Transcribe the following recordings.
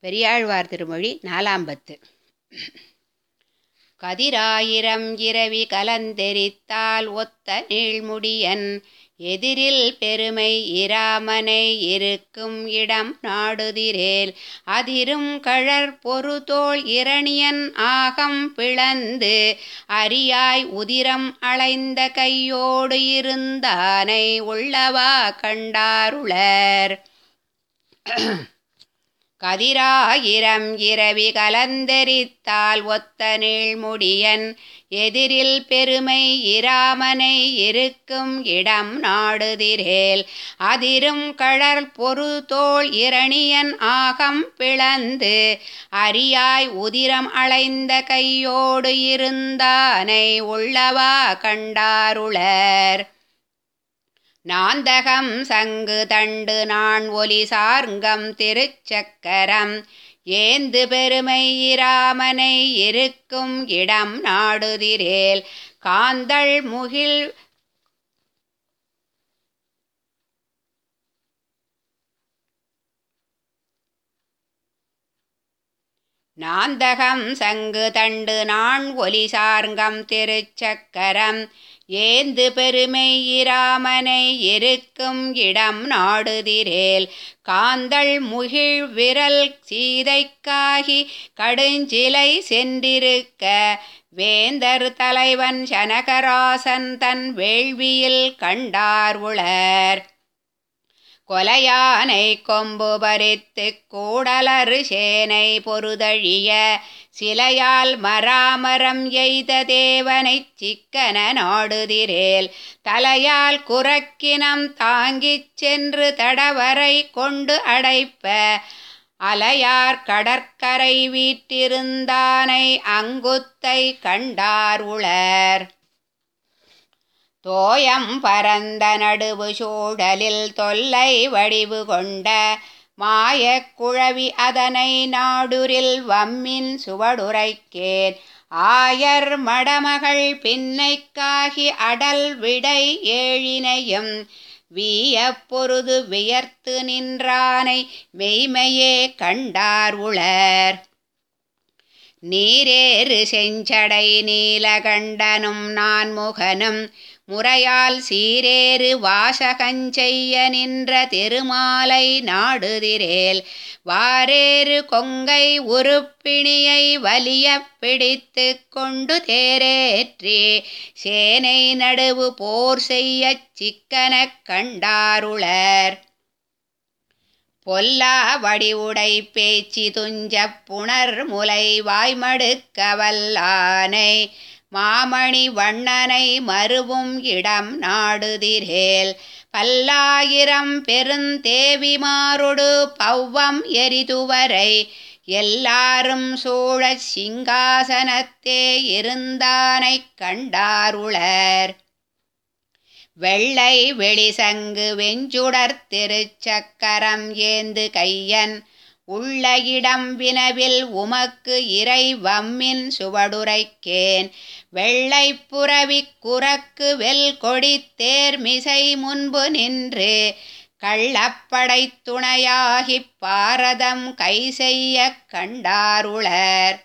பெரியாழ்வார் திருமொழி நாலாம் பத்து கதிராயிரம் இரவி கலந்தெரித்தால் ஒத்த நீள்முடியன் எதிரில் பெருமை இராமனை இருக்கும் இடம் நாடுதிரேல் அதிரும் கழற் பொறுதோள் இரணியன் ஆகம் பிளந்து அரியாய் உதிரம் அளைந்த கையோடு இருந்தானை உள்ளவா கண்டாருளர் கதிராயிரம் இரவி கலந்தெரித்தால் ஒத்த நீள்முடியன் எதிரில் பெருமை இராமனை இருக்கும் இடம் நாடுதிரேல் அதிரும் கழற் பொறுதோள் இரணியன் ஆகம் பிளந்து அரியாய் உதிரம் அளைந்த கையோடு இருந்தானை உள்ளவா கண்டாருளர் நாந்தகம் சங்கு தண்டு நான் ஒலி சார்ங்கம் திருச்சக்கரம் ஏந்து பெருமை இராமனை இருக்கும் இடம் நாடுதிரேல் காந்தள் முகில் நாந்தகம் சங்கு தண்டு நான் ஒலி சார்ங்கம் திருச்சக்கரம் ஏந்து பெருமை இராமனை இருக்கும் இடம் நாடுதிரேல் காந்தள் முகிழ் விரல் சீதைக்காகி கடுஞ்சிலை சென்றிருக்க வேந்தர் தலைவன் சனகராசன் தன் வேள்வியில் கண்டார் உளர் கொலையானை கொம்பு பறித்து கூடலறு சேனை பொருதழிய சிலையால் மராமரம் எய்த தேவனைச் சிக்கன நாடுதிரேல் தலையால் குரக்கினம் தாங்கிச் சென்று தடவரை கொண்டு அடைப்ப அலையார் கடற்கரை வீட்டிருந்தானை அங்குத்தை கண்டார் உளர் தோயம் பரந்த நடுவு சூழலில் தொல்லை வடிவு கொண்ட மாயக் குழவி அதனை நாடுரில் வம்மின் சுவடுரைக்கேன் ஆயர் மடமகள் பின்னைக்காகி அடல் விடை ஏழினையும் வீயப் பொருது வியர்த்து நின்றானை மெய்மையே கண்டார் உளர் நீரேறு செஞ்சடை நீலகண்டனும் நான்முகனும் முறையால் சீரேறு வாசகஞ்செய்ய நின்ற திருமாலை நாடுதிரேல் வாரேறு கொங்கை உருப்பிணியை வலிய பிடித்து கொண்டு தேரேற்றி சேனை நடுவு போர் செய்யச் சிக்கனக் கண்டாருளர் பொல்லா வடிவுடை பேச்சு துஞ்சப் புணர் முலை வாய்மடுக்க வல்லானை மாமணி வண்ணனை மறுவும் இடம் நாடுதிரேல் பல்லாயிரம் பெருந்தேவிமாரொடு பௌவம் எரிதுவரை எல்லாரும் சூழச் சிங்காசனத்தே இருந்தானைக் கண்டாருளர் வெள்ளை வெளிசங்கு வெஞ்சுடர் திருச்சக்கரம் ஏந்து கையன் உள்ள இடம் வினவில் உமக்கு இறை வம்மின் சுவடுரைக்கேன் வெள்ளை புறவி குரக்கு வெல் கொடி தேர்மிசை முன்பு நின்று கள்ளப்படை துணையாகிப் பாரதம் கை செய்ய கண்டாருளர்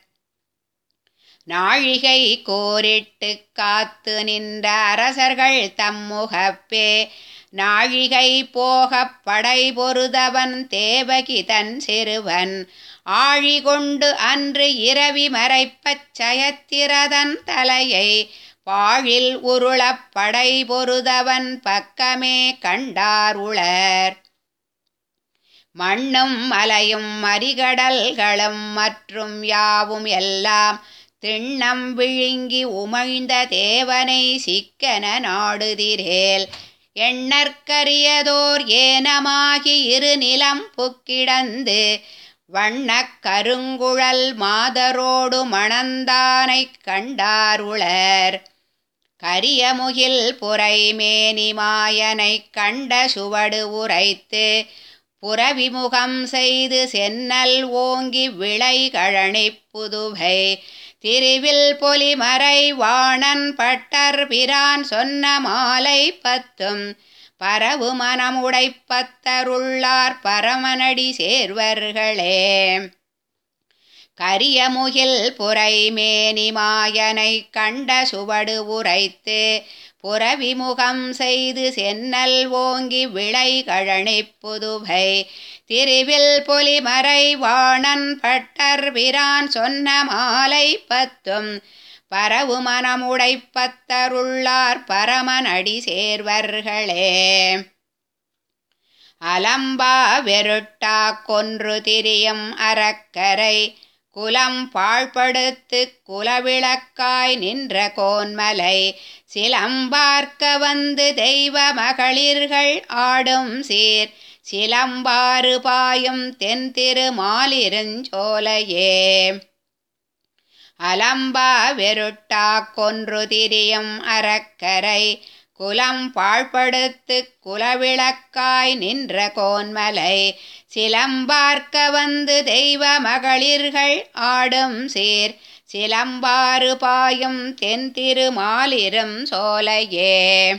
நாழிகை கோரிட்டு காத்து நின்ற அரசர்கள் தம்முகப்பே நாழிகை போகப் படை பொருதவன் தேவகிதன் சிறுவன் ஆழி கொண்டு அன்று இரவி மறைப்பச் சயத்திரதன் தலையை பாழில் உருளப் படை பொருதவன் பக்கமே கண்டார் உளர் மண்ணும் மலையும் மறிகடல்களும் மற்றும் யாவும் எல்லாம் திண்ணம் விழுங்கி உமிழ்ந்த தேவனை சிக்கன நாடுதிரேல் எண்ணற்கரியதோர் ஏனமாகி இரு நிலம் புக்கிடந்து வண்ணக் கருங்குழல் மாதரோடு மணந்தானைக் கண்டாருளர் கரியமுகில் புரைமேனி மாயனைக் கண்ட சுவடு உரைத்து புறவிமுகம் செய்து சென்னல் ஓங்கி விளை கழனிப் புதுவை திருவில் பொலிமறை வாணன் பட்டர் பிரான் சொன்ன மாலை பத்தும் பரவு மனமுடைப்பத்தருள்ளார் பரமனடி சேர்வர்களே கரியமுகில் புரைமேனி மாயனை கண்ட சுவடு உரைத்து புறவிமுகம் செய்து சென்னல் ஓங்கி விளை கழனிப் புதுவை திருவில் பொலிமறை வாணன் பட்டர் பிரான் சொன்ன மாலை பத்தும் பரவு மனமுடைப்பத்தருள்ளார் பரமனடி சேர்வர்களே அலம்பா வெருட்டா கொன்று திரியும் அறக்கரை குலம் பாழ்படுத்து குலவிளக்காய் நின்ற கோன்மலை சிலம்பார்க்க வந்து தெய்வ மகளிர்கள் ஆடும் சீர் சிலம்பாறு பாயும் தென் திருமாலிருஞ்சோலையே அலம்பா வெருட்டா கொன்று திரியும் அறக்கரை குலம் பாழ்படுத்து குலவிளக்காய் நின்ற கோன்மலை சிலம்பார்க்க வந்து தெய்வ மகளிர்கள் ஆடும் சீர் சிலம்பாறு பாயும் தென் திருமாலிரும் சோலையே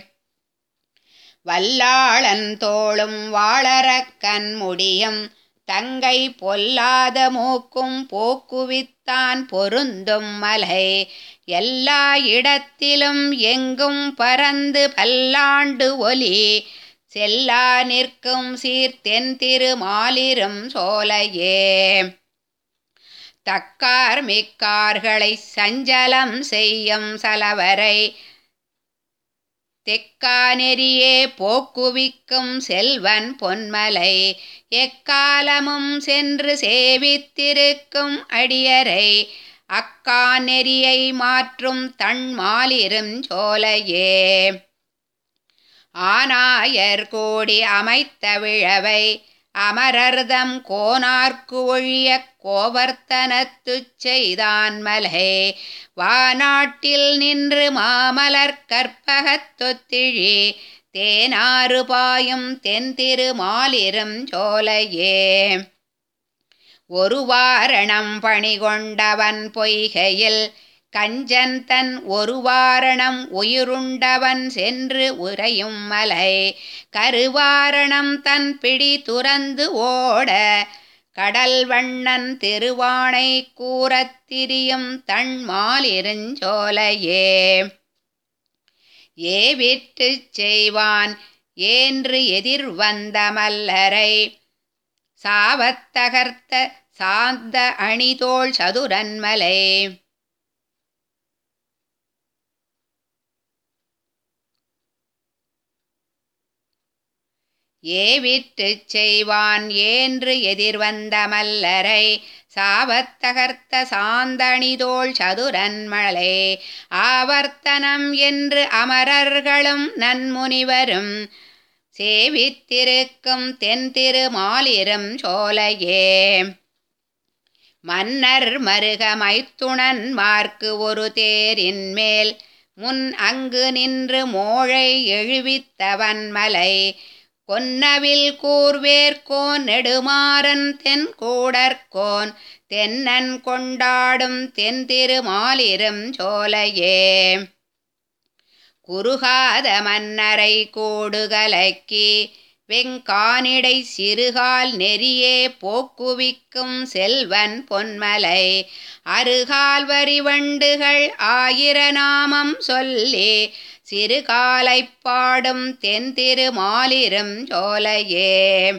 வல்லாளன் தோளும் வாழறக்கன் முடியும் தங்கை பொல்லாத மூக்கும் போக்குவித்தான் பொருந்தும் மலை எல்லா இடத்திலும் எங்கும் பறந்து பல்லாண்டு ஒலி செல்லா நிற்கும் சீர்த்தென் திருமாலிரும் சோலையே தக்கார் மிக்கார்களை சஞ்சலம் செய்யும் சலவரை தெக்கானெறியே போக்குவிக்கும் செல்வன் பொன்மலை எக்காலமும் சென்று சேவித்திருக்கும் அடியரை அக்கானெறியை மாற்றும் தன்மாலிரும் சோலையே ஆனாயர் கூடி அமைத்த விழவை அமரர்தம் கோனார்க்கு ஒழிய கோவர்த்தனத்துச் செய்தான் மலை வானாட்டில் நின்று மாமலர் கற்பகத்தொத்திழி தேனாறு பாயும் தென் திருமாலிரும் சோலையே ஒரு வாரணம் பணி கொண்டவன் பொய்கையில் கஞ்சன் தன் ஒரு வாரணம் உயிருண்டவன் சென்று உறையும் மலை கருவாரணம் தன் பிடி துறந்து ஓட கடல் வண்ணன் திருவானை கூறத்திரியும் தன் மாலிருஞ்சோலையே ஏவிட்டுச் செய்வான் ஏன்று எதிர் வந்த மல்லரை சாவத்தகர்த்த சாந்த அணிதோள் சதுரன்மலை ஏவிட்டுச் செய்வான் ஏன்று எதிர்வந்த மல்லரை சாவத்தகர்த்த சாந்தணிதோள் சதுரன்மலை ஆவர்த்தனம் என்று அமரர்களும் நன்முனிவரும் சேவித்திருக்கும் தென் திருமாலிரும் சோலையே மன்னர் மருக மைத்துணன் மார்க்கு ஒரு தேரின் மேல் முன் அங்கு நின்று மோழை எழுவித்தவன் மலை கொன்னவில் கூர்வேற்கோன் நெடுமாறன் தென் கூடற்கோன் தென்னன் கொண்டாடும் தென் திருமாலிரும் சோலையே குறுகாத மன்னரை கூடுகலக்கி வெங்கானிடை சிறுகால் நெறியே போக்குவிக்கும் செல்வன் பொன்மலை அருகால் வரிவண்டுகள் ஆயிரநாமம் சொல்லி சிறுகாலைப் பாடும் தென் திருமாலிரும் சோலையே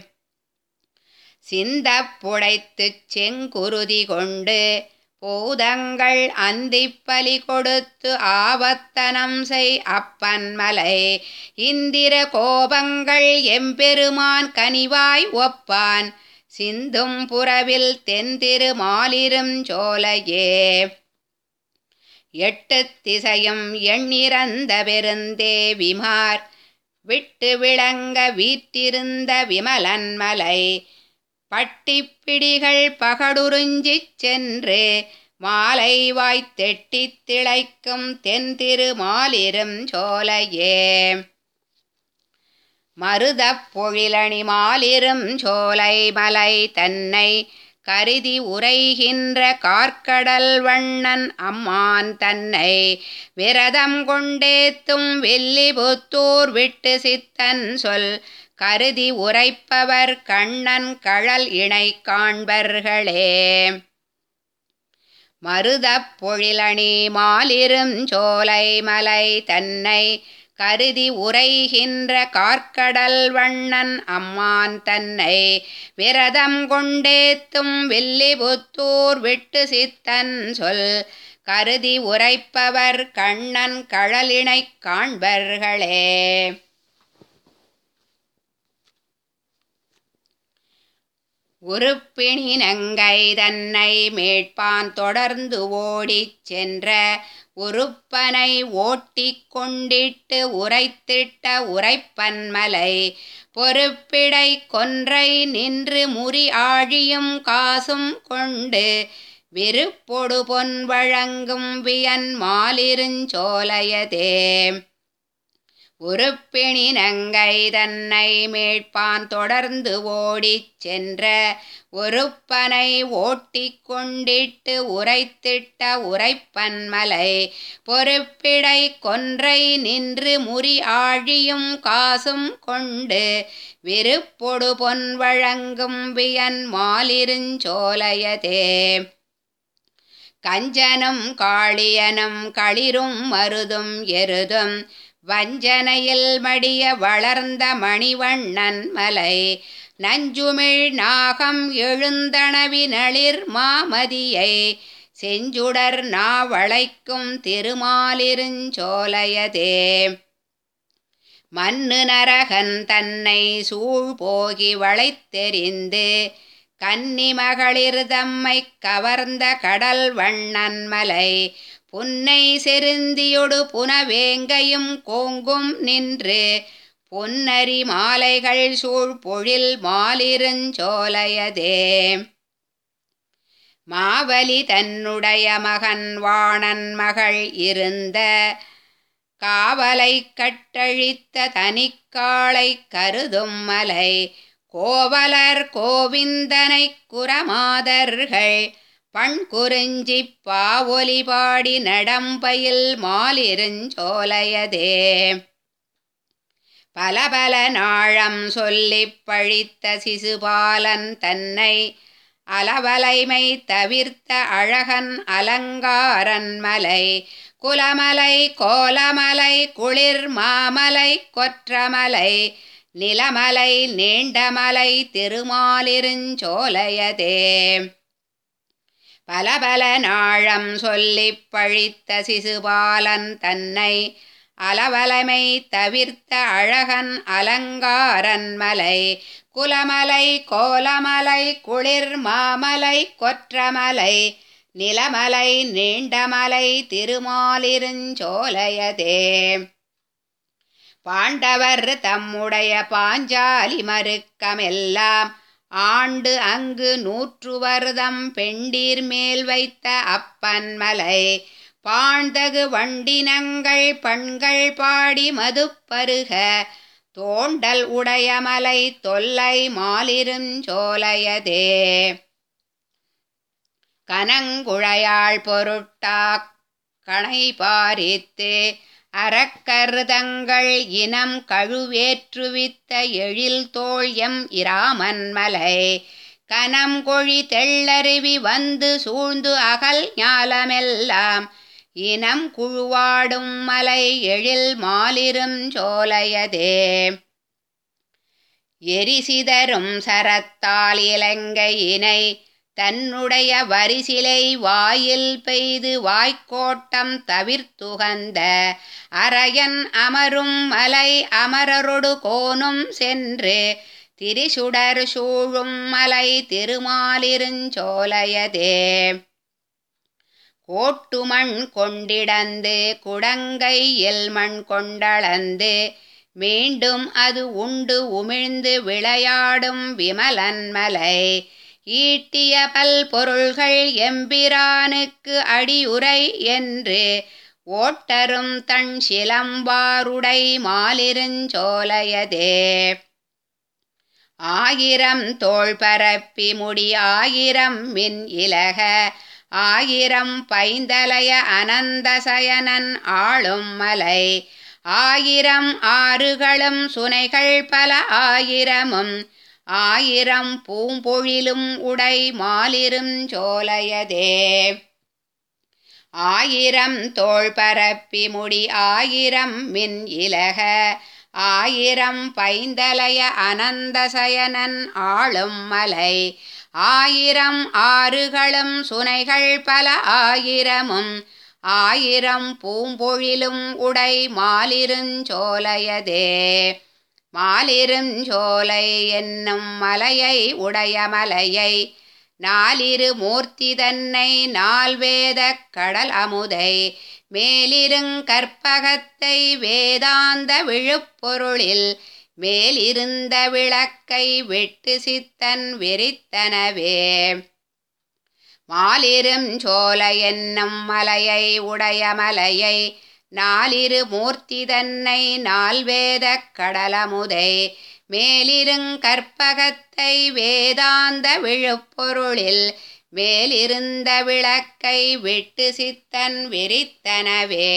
சிந்தப் புடைத்துச் செங்குருதி கொண்டு பூதங்கள் அந்திப்பலி கொடுத்து ஆவத்தனம் செய் அப்பன் மலை இந்திர கோபங்கள் எம்பெருமான் கனிவாய் ஒப்பான் சிந்தும் புறவில் தென் திருமாலிரும் சோலையே எட்டு திசையும் எண்ணிறந்த பெருந்தேவிமார் விட்டு விளங்க வீற்றிருந்த விமலன் மலை பட்டிப்பிடிகள் பகடுறிஞ்சிச் சென்று மாலை வாய்த்தெட்டித் திளைக்கும் தென் திருமாலிரும் சோலையே மருதப் பொழிலணி மாலிரும் சோலை மலை தன்னை கருதி உரைகின்ற கார்க்கடல் வண்ணன் அம்மான் தன்னை விரதம் கொண்டேத்தும் வெள்ளிபுத்தூர் விட்டு சித்தன் சொல் கருதி உரைப்பவர் கண்ணன் கழல் இணை காண்பர்களே மருதப் பொழிலணி மாலிரும் சோலை மலை தன்னை கருதி உரைகின்ற கார்க்கடல் வண்ணன் அம்மான் தன்னை விரதம் கொண்டேத்தும் வில்லிபுத்தூர் விட்டு சித்தன் சொல் கருதி உரைப்பவர் கண்ணன் கழலினைக் காண்பர்களே உருப்பிணி நங்கை தன்னை மேட்பான் தொடர்ந்து ஓடிச் சென்ற உருப்பனை ஓட்டிக் கொண்டிட்டு உரைத்திட்ட உரைப்பன்மலை பொறுப்பிடை கொன்றை நின்று முறி ஆழியும் காசும் கொண்டு விருப்பொடு பொன் வழங்கும் வியன் மாலிருஞ்சோலையதே உருப்பிணி நங்கை தன்னை மேட்பான் தொடர்ந்து ஓடிச் சென்ற ஒருப்பனை ஓட்டிக் கொண்டிட்டு உரைத்திட்ட உரைப்பன்மலை பொறுப்பிடை கொன்றை நின்று முறி ஆழியும் காசும் கொண்டு விருப்பொடு பொன் வழங்கும் வியன் மாலிருஞ்சோலையதே கஞ்சனும் காளியனும் களிரும் மருதும் எருதும் வஞ்சனையில் மடிய வளர்ந்த மணிவண்ணன் மலை நஞ்சுமிழ் நாகம் எழுந்தனவி நளிர் மாமதியை செஞ்சுடர் நாவளைக்கும் திருமாலிருஞ்சோலையதே மண்ணு நரகன் தன்னை சூழ் போகி வளைத்தெறிந்து கன்னி மகளிர் தம்மை கவர்ந்த கடல் வண்ணன் மலை புன்னை செருந்தியொடு புனவேங்கையும் கோங்கும் நின்று பொன்னரி மாலைகள் சூழ் பொழில் மாலிருஞ்சோலையதே மாவலி தன்னுடைய மகன் வாணன் மகள் இருந்த காவலை கட்டழித்த தனிக்காளை கருதும் மலை கோவலர் கோவிந்தனை குரமாதர்கள் பண்குறிஞ்சி பாவொலி பாடி நடம்பயில் மாலிருஞ்சோலையதே பல பல நாழம் சொல்லிப் பழித்த சிசுபாலன் தன்னை அலவலைமை தவிர்த்த அழகன் அலங்காரன் மலை குலமலை கோலமலை குளிர் மாமலை கொற்றமலை நிலமலை நீண்டமலை திருமாலிருஞ்சோலையதே பல பல நாழம் சொல்லிப் பழித்த சிசுபாலன் தன்னை அலவலைமை தவிர்த்த அழகன் அலங்காரன் மலை குலமலை கோலமலை குளிர் மாமலை கொற்றமலை நிலமலை நீண்டமலை திருமாலிருஞ்சோலையதே பாண்டவர் தம்முடைய பாஞ்சாலி மறுக்கமெல்லாம் ஆண்டு அங்கு நூற்று வருதம் பெண்டீர் மேல் வைத்த அப்பன்மலை பாழ்ந்தகு வண்டினங்கள் பண்கள் பாடி மதுப்பருக தோண்டல் உடையமலை தொல்லை மாலிருஞ்சோலையதே கனங்குழையாள் பொருட்டாக் கணை பாரித்து அறக்கருதங்கள் இனம் கழுவேற்றுவித்த எழில் தோள் எம் இராமன் மலை கனம் கொழி தெள்ளருவி வந்து சூழ்ந்து அகல் ஞாலமெல்லாம் இனம் குழுவாடும் மலை எழில் மாலிரும் சோலையதே எரிசிதரும் சரத்தால் இலங்கையினை தன்னுடைய வரிசிலை வாயில் பெய்து வாய்க்கோட்டம் தவிர்த்துகந்த அரையன் அமரும் மலை அமரரொடு கோனும் சென்று திரிசுடர் சூழும் மலை திருமாலிருஞ்சோலையதே கோட்டுமண் கொண்டிடந்து குடங்கையில் மண் கொண்டளந்து மீண்டும் அது உண்டு உமிழ்ந்து விளையாடும் விமலன் மலை ஈட்டிய பல்பொருள்கள் எம்பிரானுக்கு அடியுரை என்று ஓட்டரும் தன் சிலம்பாருடை மாலிருஞ்சோலையதே ஆயிரம் தோள் பரப்பி முடி ஆயிரம் மின் இலக ஆயிரம் பைந்தலைய அனந்தசயனன் ஆளும் மலை ஆயிரம் ஆறுகளும் சுனைகள் பல ஆயிரமும் ஆயிரம் பூம்பொழிலும் உடை மாலிரும் சோலையதே ஆயிரம் தோள் பரப்பி முடி ஆயிரம் மின் இலக ஆயிரம் பைந்தலைய அனந்தசயனன் ஆளும் மலை ஆயிரம் ஆறுகளும் சுனைகள் பல ஆயிரமும் ஆயிரம் பூம்பொழிலும் உடை மாலிருஞ்சோலையதே மாலிருஞ்சோலை என்னும் மலையை உடைய மலையை நாலிரு மூர்த்தி தன்னை நால்வேதக் கடல் அமுதை மேலிருங்கற்பகத்தை வேதாந்த விழுப்பொருளில் மேலிருந்த விளக்கை வெட்டு சித்தன் வெறித்தனவே மாலிரும் சோலை என்னும் மலையை உடைய மலையை நாலிரு மூர்த்தி தன்னை நால்வேதக் கடலமுதை மேலிருங்கற்பகத்தை வேதாந்த விழுப்பொருளில் மேலிருந்த விளக்கை விட்டு சித்தன் வெறித்தனவே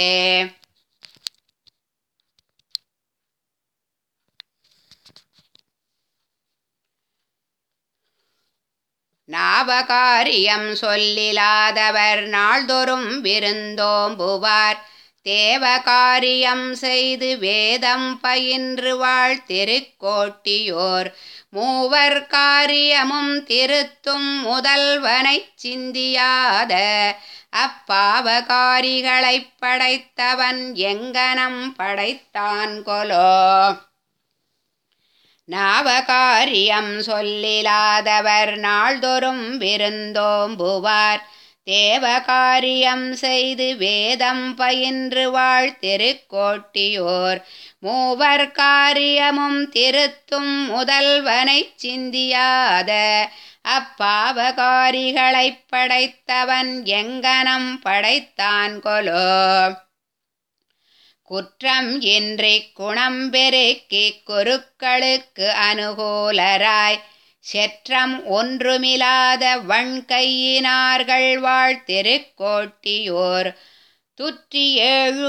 நாவகாரியம் சொல்லிலாதவர் நாள்தோறும் விருந்தோம்புவார் தேவகாரியம் செய்து வேதம் பயின்று வாழ் திருக்கோட்டியோர் மூவர் காரியமும் திருத்தும் முதல்வனைச் சிந்தியாத அப்பாவகாரிகளைப் படைத்தவன் எங்கனம் படைத்தான் கொலோ நாவகாரியம் சொல்லிலாதவர் நாள்தோறும் விருந்தோம்புவார் தேவகாரியம் செய்து வேதம் பயின்று வாழ் திருக்கோட்டியோர் மூவர் காரியமும் திருத்தும் முதல்வனைச் சிந்தியாத அப்பாவகாரிகளைப் படைத்தவன் எங்கனம் படைத்தான் கொலோ குற்றம் இன்றி குணம் பெருக்கி குருக்களுக்கு அனுகூலராய் செற்றம் ஒன்றுமிலாத வண்கையினார்கள் வாழ் திருக்கோட்டியோர் துற்றி ஏழு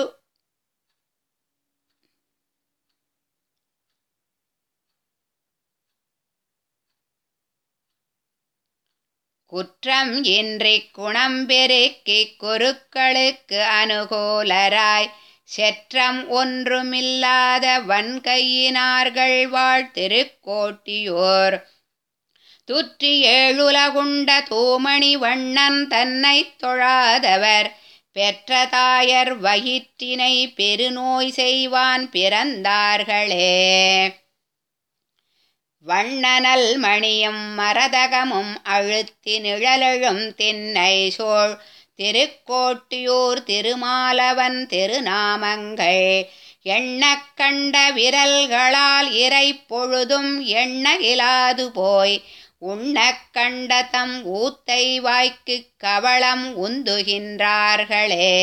குற்றம் இன்றி குணம் பெருக்கி குருக்களுக்கு அனுகூலராய் செற்றம் ஒன்றுமில்லாத வன்கையினார்கள் வாழ் திருக்கோட்டியோர் துற்றி ஏழுலகுண்ட தூமணி வண்ணன் தன்னைத் தொழாதவர் பெற்ற தாயர் வயிற்றினை பெருநோய் செய்வான் பிறந்தார்களே வண்ணனல் மணியும் மரதகமும் அழுத்தி நிழலெழும் திண்ணை சோழ் திருக்கோட்டியூர் திருமாலவன் திருநாமங்கள் எண்ணக் கண்ட விரல்களால் இறை பொழுதும் எண்ணகிலாது போய் உண்ணக் கண்ட தம் ஊத்தை வாய்க்குக் கவளம் உந்துகின்றார்களே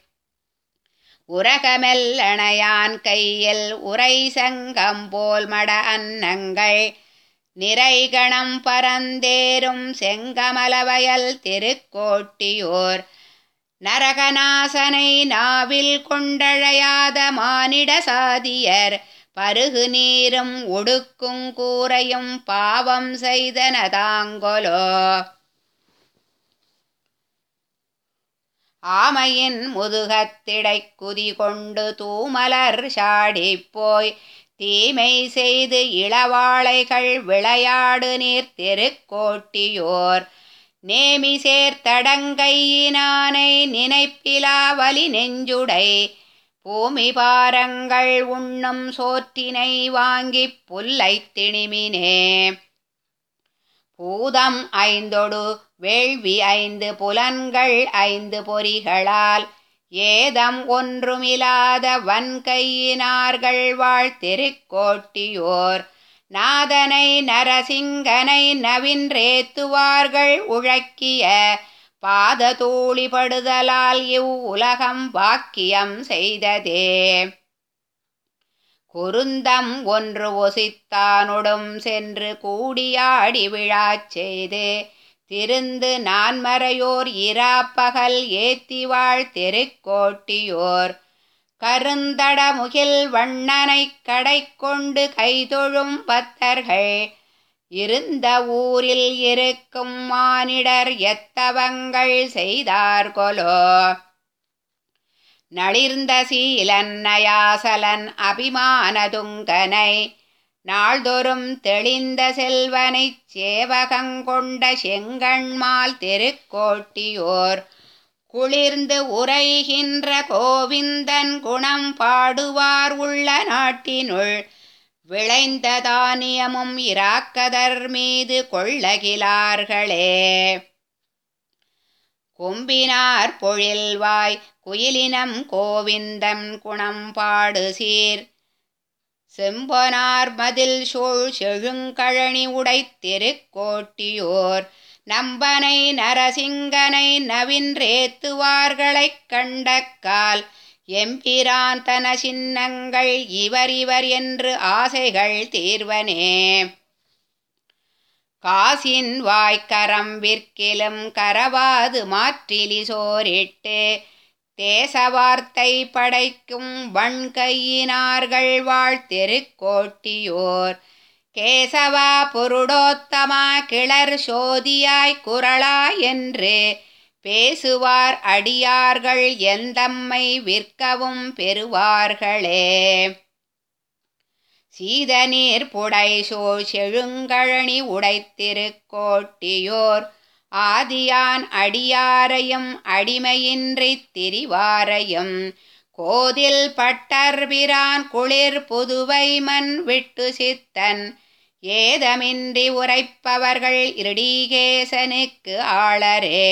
உரகமெல்லணையான் கையில் உரை சங்கம் போல் மட அன்னங்கள் நிறைகணம் பரந்தேரும் செங்கமலவயல் திருக்கோட்டியோர் நரகநாசனை நாவில் கொண்டழையாத மானிட சாதியர் பருகு நீரும் ஒடுக்குங் கூரையும் பாவம் செய்தனதாங்கொலோ ஆமையின் முதுகத்திடை குதி கொண்டு தூமலர் சாடிப்போய் தீமை செய்து இளவாளைகள் விளையாடு நீர் திருக்கோட்டியோர் நேமி சேர்த்தடங்கையினானை நினைப்பிலா வலி நெஞ்சுடை பூமி பாரங்கள் உண்ணும் சோற்றினை வாங்கிப் புல்லைத் திணிமினே பூதம் ஐந்தொடு வேள்வி ஐந்து புலன்கள் ஐந்து பொறிகளால் ஏதம் ஒன்றுமிலாத வன்கையினார்கள் வாழ் திருக்கோட்டியோர் நாதனை நரசிங்கனை நவின்றேத்துவார்கள் உழக்கிய பாததூளிபடுதலால் இவ் உலகம் பாக்கியம் செய்ததே குருந்தம் ஒன்று ஒசித்தானுடும் சென்று கூடியாடி விழாச் செய்து திருந்து நான்மறையோர் இராப்பகல் ஏத்திவாழ் திருக்கோட்டியோர் கருந்தட முகில் வண்ணனைக் கடை கொண்டு கைதொழும் பத்தர்கள் இருந்த ஊரில் இருக்கும் மானிடர் எத்தவங்கள் செய்தார் கொலோ நளிர்ந்த சீலன் நயாசலன் அபிமானதுங்கனை நாள்தொறும் தெளிந்த செல்வனைச் சேவகங்கொண்ட செங்கண்மால் திருக்கோட்டியோர் குளிர்ந்து உரைகின்ற கோவிந்தன் குணம் பாடுவார் உள்ள நாட்டினுள் விளைந்த தானியமும் இராக்கதர் மீது கொள்ளகிலார்களே கொம்பினார் பொழில்வாய் குயிலினம் கோவிந்தம் குணம் பாடு சீர் செம்பொனார் மதில் சூழ் செழுங்கழனி உடைத்திருக்கோட்டியோர் நம்பனை நரசிங்கனை நவின்றேத்துவார்களைக் கண்டக்கால் எம்பிரான் தன சின்னங்கள் இவர் இவர் என்று ஆசைகள் தீர்வனே காசின் வாய்க்கரம் விற்கிலும் கரவாது மாற்றிலி சோரிட்டு தேச வார்த்தை படைக்கும் வண்கையினார்கள் வாழ்த்திருக்கோட்டியோர் கேசவா புருடோத்தமா கிளர் சோதியாய் குரளா என்று பேசுவார் அடியார்கள் எந்தம்மை விற்கவும் பெறுவார்களே சீதநீர் புடை சோழ் செழுங்கழனி உடைத்திருக்கோட்டியோர் ஆதியான் அடியாரையும் அடிமையின்றித் திரிவாரையும் கோதில் பட்டர்பிரான் குளிர் புதுவை மண் விட்டு சித்தன் ஏதமின்றி உரைப்பவர்கள் இடிகேசனுக்கு ஆளரே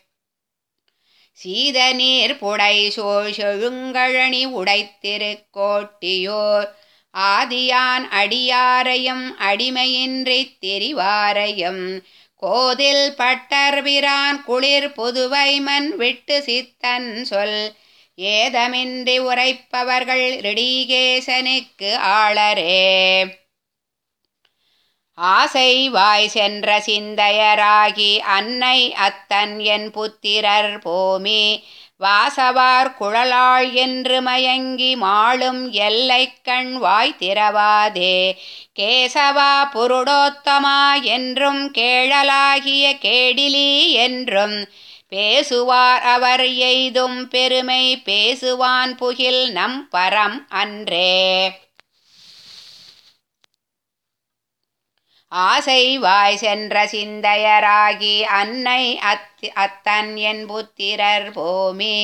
சீதநீர் புடை சோழ் செழுங்கழனி உடைத்திருக்கோட்டியோர் ஆதியான் அடியாரையும் அடிமையின்றித் திரிவாரையும் கோதில் பட்டர்பிரான் குளிர் புதுவை மண் விட்டு சித்தன் சொல் ஏதமின்றி உரைப்பவர்கள் ரிடிகேசனுக்கு ஆளரே ஆசை வாய் சென்ற சிந்தையராகி அன்னை அத்தன் என் புத்திரர் போமி வாசவார் குழலாள் என்று மயங்கி மாளும் எல்லை கண் வாய் திறவாதே கேசவா புருடோத்தமா என்றும் கேழலாகிய கேடிலி என்றும் பேசுவார் அவர் எய்தும் பெருமை பேசுவான் புகில் நம் பரம் அன்றே ஆசை வாய் சென்ற சிந்தையராகி அன்னை அத் அத்தன் என் புத்திரர் போமி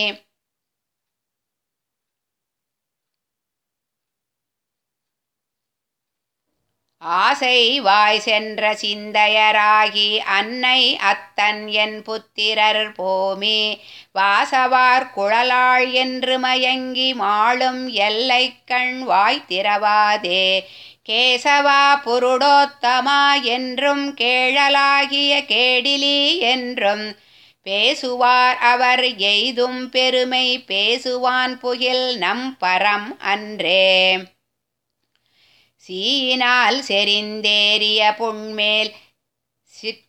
ஆசை வாய் சென்ற சிந்தையராகி அன்னை அத்தன் என் புத்திரர் போமி வாசவார் குழலாள் என்று மயங்கி மாளும் எல்லை கண் வாய் திறவாதே கேசவா புருடோத்தமா என்றும் கேழலாகிய கேடிலி என்றும் பேசுவார் அவர் எய்தும் பெருமை பேசுவான் புகில் நம் பரம் அன்றே சீயினால் செறிந்தேறிய புண்மேல் சிற்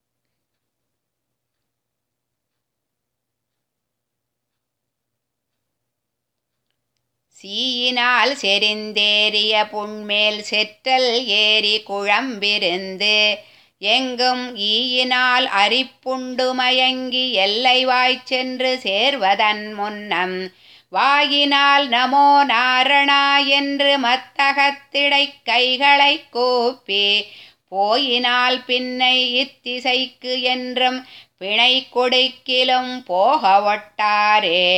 சீயினால் செறிந்தேறிய புண்மேல் செற்றல் ஏறி குழம்பிருந்து எங்கும் ஈயினால் அரிப்புண்டு மயங்கி எல்லை வாய்ச் சென்று சேர்வதன் முன்னம் வாயினால் நமோ நாரணா என்று மத்தகத்திடை கைகளை கூப்பி போயினால் பின்னை இத்திசைக்கு என்றும் பிணை கொடுக்கிலும் போக ஒட்டாரே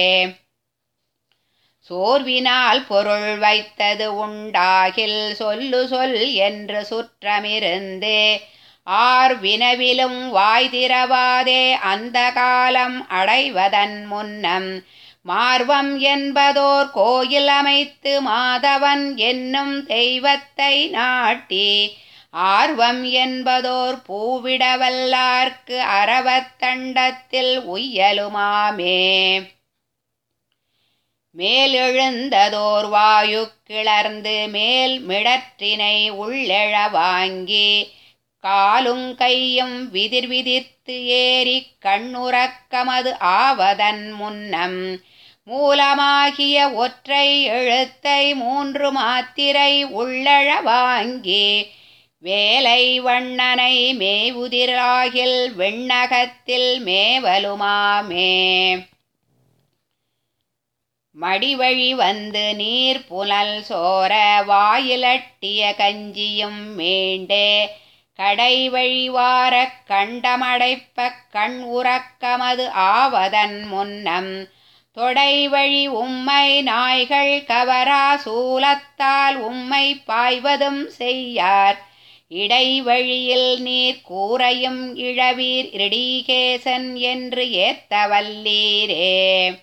சோர்வினால் பொருள் வைத்தது உண்டாகில் சொல்லு சொல் என்று சுற்றமிருந்து ஆர் வினவிலும் வாய் திறவாதே அந்த காலம் அடைவதன் முன்னம் மார்வம் என்பதோர் கோயில் அமைத்து மாதவன் என்னும் தெய்வத்தை நாட்டி ஆர்வம் என்பதோர் பூவிடவல்லார்க்கு அறவத்தண்டத்தில் உய்யலுமாமே மேலெழுந்ததோர் வாயு கிளர்ந்து மேல் மிடற்றினை உள்ளெழ வாங்கி காலும் கையும் விதிர் விதிர்த்து ஏறி கண்ணுறக்கமது ஆவதன் முன்னம் மூலமாகிய ஒற்றை எழுத்தை மூன்று மாத்திரை உள்ளழ வாங்கி வேலை வண்ணனை மேவுதிராகில் வெண்ணகத்தில் மேவலுமாமே மடிவழி வந்து நீர் புனல் சோர வாயிலட்டிய கஞ்சியும் மீண்டே கடை வழிவாரக் கண்டமடைப்ப கண் உறக்கமது ஆவதன் முன்னம் தொடை வழி உம்மை நாய்கள் கவரா சூலத்தால் உம்மை பாய்வதும் செய்யார் இடைவழியில் நீர் கூரையும் இழவீர் இடிகேசன் என்று ஏத்த வல்லீரே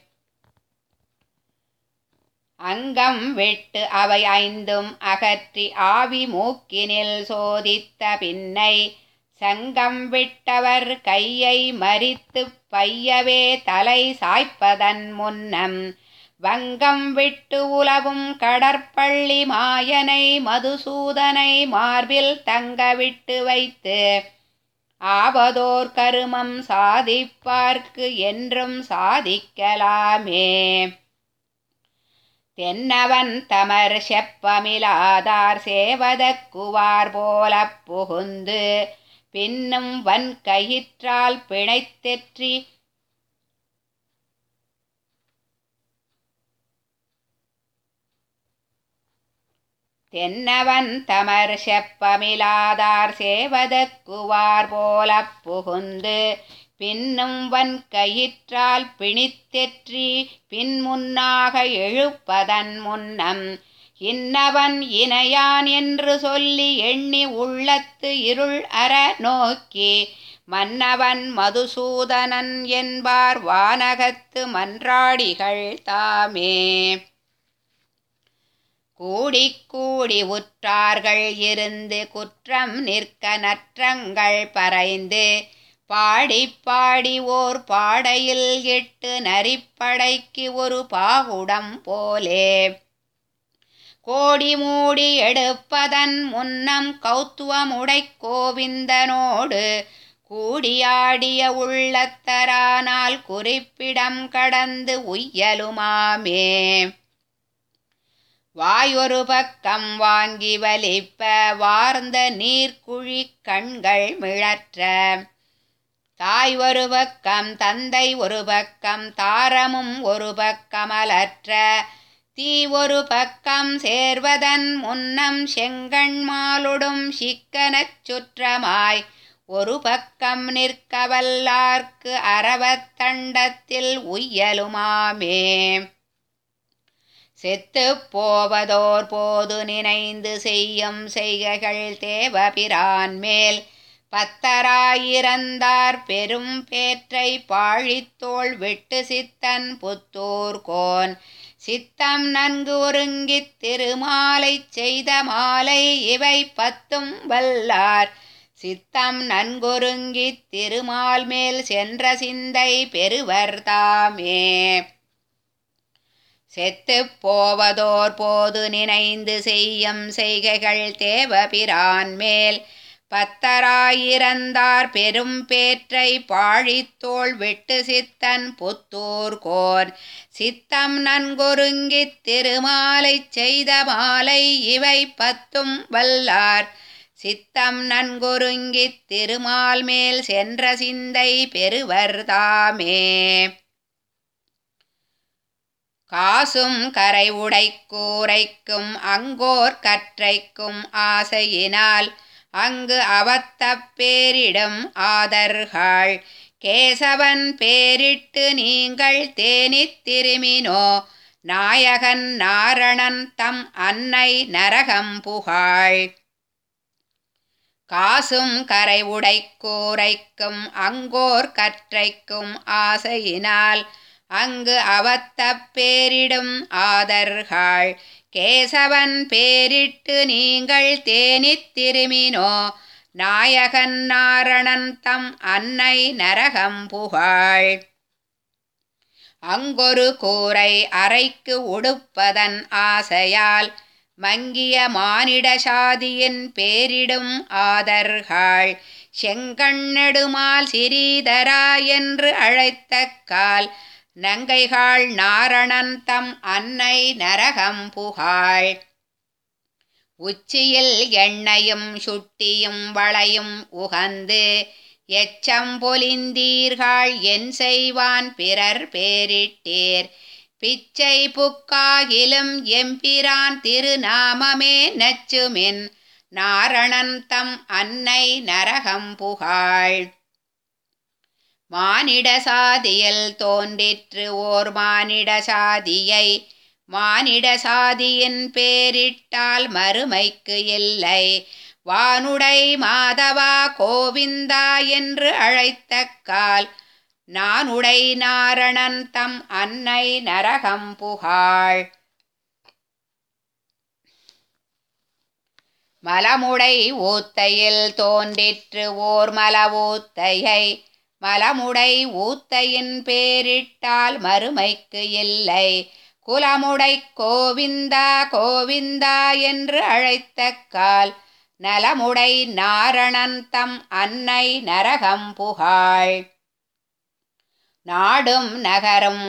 அங்கம் விட்டு அவை ஐந்தும் அகற்றி ஆவி மூக்கினில் சோதித்த பின்னை சங்கம் விட்டவர் கையை மறித்து பையவே தலை சாய்ப்பதன் முன்னம் வங்கம் விட்டு உலவும் கடற்பள்ளி மாயனை மதுசூதனை மார்பில் தங்க விட்டு வைத்து ஆவதோர் கருமம் சாதிப்பார்க்கு என்றும் சாதிக்கலாமே தென்னவன் தமர் செப்பமிலாதார் சேவதக்குவார் போலப் புகுந்து பின்னும் வன் கயிற்றால் பிணைத்தெற்றி தென்னவன் தமர் செப்பமிலாதார் சேவதக்குவார் போலப் புகுந்து பின்னும் வன் கயிற்றால் பிணித்தெற்றி பின்முன்னாக எழுப்பதன் முன்னம் இன்னவன் இணையான் என்று சொல்லி எண்ணி உள்ளத்து இருள் அற நோக்கி மன்னவன் மதுசூதனன் என்பார் வானகத்து மன்றாடிகள் தாமே கூடிக் கூடி உற்றார்கள் இருந்து குற்றம் நிற்க நற்றங்கள் பறைந்து பாடி பாடி ஓர் பாடையில் எட்டு நரிப்படைக்கு ஒரு பாகுடம் போலே கோடி மூடி எடுப்பதன் முன்னம் கௌத்துவமுடை கோவிந்தனோடு கூடியாடிய உள்ளத்தரானால் குறிப்பிடம் கடந்து உய்யலுமாமே வாயொரு பக்கம் வாங்கி வலிப்ப வார்ந்த நீர்க்குழி கண்கள் மிழற்ற தாய் ஒரு பக்கம் தந்தை ஒரு பக்கம் தாரமும் ஒரு பக்கமலற்ற தீ ஒரு பக்கம் சேர்வதன் முன்னம் செங்கண்மாலுடும் சிக்கனச் சுற்றமாய் ஒரு பக்கம் நிற்கவல்லார்க்கு அரவத்தண்டத்தில் உய்யலுமாமே செத்துப் போவதோர் போது நினைந்து செய்யும் செய்கைகள் தேவபிரான் மேல் பத்தராயிரந்தார் பெரும் பேற்றை பாழித்தோள் விட்டு சித்தன் புத்தூர் கோன் சித்தம் நன்கு ஒருங்கித் திருமாலை செய்த மாலை இவை பத்தும் வல்லார் சித்தம் நன்கொருங்கித் திருமால் மேல் சென்ற சிந்தை பெறுவர் தாமே செத்துப் போவதோர் போது நினைந்து செய்யும் செய்கைகள் தேவபிரான் மேல் பத்தராயிரந்தார் பெரும் பேற்றை பாழித்தோள் விட்டு சித்தன் புத்தூர் கோர் சித்தம் நன்கொருங்கித் திருமாலை செய்த மாலை இவை பத்தும் வல்லார் சித்தம் நன்கொருங்கித் திருமால் மேல் சென்ற சிந்தை பெறுவர் தாமே காசும் கரை உடைக்கூரைக்கும் அங்கோர் கற்றைக்கும் ஆசையினால் அங்கு அவத்தப் பேரிடும் ஆதர்கள் கேசவன் பேரிட்டு நீங்கள் தேனித் திருமினோ நாயகன் நாரணன் தம் அன்னை நரகம் புகாள் காசும் கரை உடைக்கூரைக்கும் அங்கோர் கற்றைக்கும் ஆசையினால் அங்கு அவத்தப் பேரிடும் ஆதர்கள் கேசவன் பேரிட்டு நீங்கள் தேனித் திருமினோ நாயகன் நாரணன் தம் அன்னை நரகம் புகாள் அங்கொரு கூரை அறைக்கு உடுப்பதன் ஆசையால் மங்கிய மானிட சாதியின் பேரிடும் ஆதர்கள் செங்கண்ணெடுமால் சிறீதரா என்று அழைத்த கால் நங்கைகாள் நாரணன் தம் அன்னை நரகம் புகாள் உச்சியில் எண்ணெயும் சுட்டியும் வளையும் உகந்து எச்சம் பொலிந்தீர்கள் என் செய்வான் பிறர் பேரிட்டீர் பிச்சை புக்காகிலும் எம்பிரான் திருநாமமே நச்சுமின் நாரணன் தம் அன்னை நரகம் புகாள் மானிட சாதியில் தோன்றிற்று ஓர் மானிட சாதியை மானிட சாதியின் பேரிட்டால் மறுமைக்கு இல்லை வானுடை மாதவா கோவிந்தா என்று அழைத்த கால் நானுடை நாரணன் தம் அன்னை நரகம் புகாள் மலமுடை ஊத்தையில் தோன்றிற்று ஓர் மல ஊத்தையை மலமுடை ஊத்தையின் பேரிட்டால் மறுமைக்கு இல்லை குலமுடை கோவிந்தா கோவிந்தா என்று அழைத்த கால் நலமுடை நாரணன் தம் அன்னை நரகம் புகாள் நாடும் நகரும்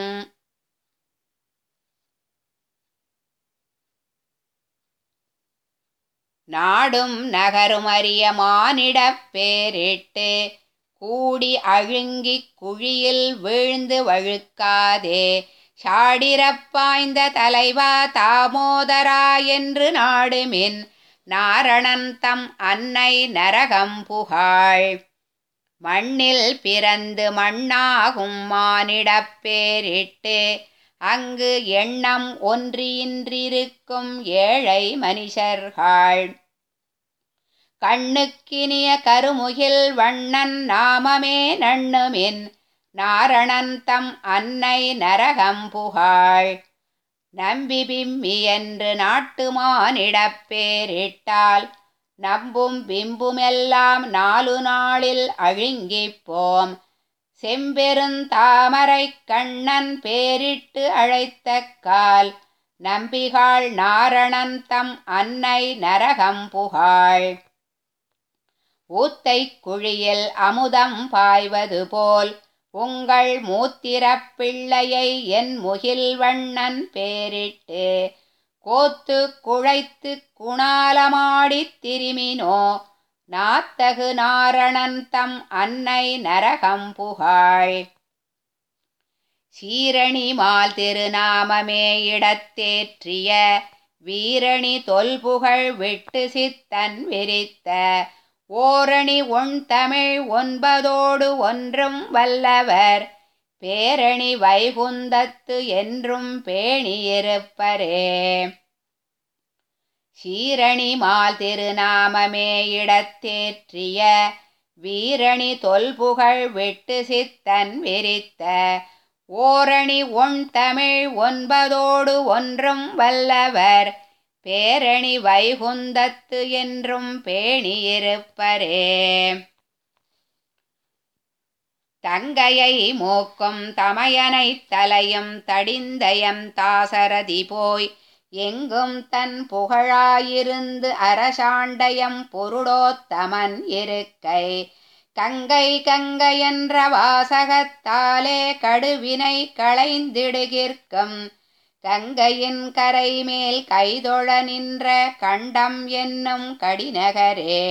நாடும் நகரும் அறிய மானிடப் பேரிட்டு கூடி அழுங்கிக் குழியில் வீழ்ந்து வழுக்காதே சாடிரப்பாய்ந்த தலைவா தாமோதரா என்று நாடுமின் நாரணன் தம் அன்னை நரகம் புகாள் மண்ணில் பிறந்து மண்ணாகும் மானிடப் பேரிட்டு அங்கு எண்ணம் ஒன்றியின்றிருக்கும் ஏழை மனுஷர்கள் கண்ணுக்கினிய கருமுகில் வண்ணன் நாமமே நண்ணுமின் நாரணன் தம் அன்னை நரகம் புகாள் நம்பி பிம்மி என்று நாட்டு மானிடப் பேரிட்டால் நம்பும் பிம்புமெல்லாம் நாலு நாளில் அழுங்கிப் போம் செம்பெருந்தாமரை கண்ணன் பேரிட்டு அழைத்த கால் நம்பிகாள் நாரணன் தம் அன்னை நரகம் புகாள் ஊத்தை குழியில் அமுதம் பாய்வது போல் உங்கள் மூத்திரப் பிள்ளையை என் முகில் வண்ணன் பேரிட்டு கோத்து குழைத்து குணாலமாடித் திருமினோ நாத்தகு நாரணன் தம் அன்னை நரகம் புகாள் சீரணி மால் திருநாமமே இடத்தேற்றிய வீரணி தொல்புகழ் விட்டு சித்தன் விரித்த ஓரணி ஒன் தமிழ் ஒன்பதோடு ஒன்றும் வல்லவர் பேரணி வைகுந்தத்து என்றும் பேணியிருப்பரே சீரணி மால் திருநாமமே இடத்தேற்றிய வீரணி தொல்புகழ் விட்டு சித்தன் விரித்த ஓரணி ஒன் தமிழ் ஒன்பதோடு ஒன்றும் வல்லவர் பேரணி வைகுந்தத்து என்றும் பேணியிருப்பரே தங்கையை மூக்கும் தமையனைத் தலையும் தடிந்தயம் தாசரதி போய் எங்கும் தன் புகழாயிருந்து அரசாண்டயம் பொருடோத்தமன் இருக்கை கங்கை கங்கை என்ற வாசகத்தாலே கடுவினை களைந்திடுகிற்கும் கங்கையின் கரை மேல் கைதொழ நின்ற கண்டம் என்னும் கடிநகரே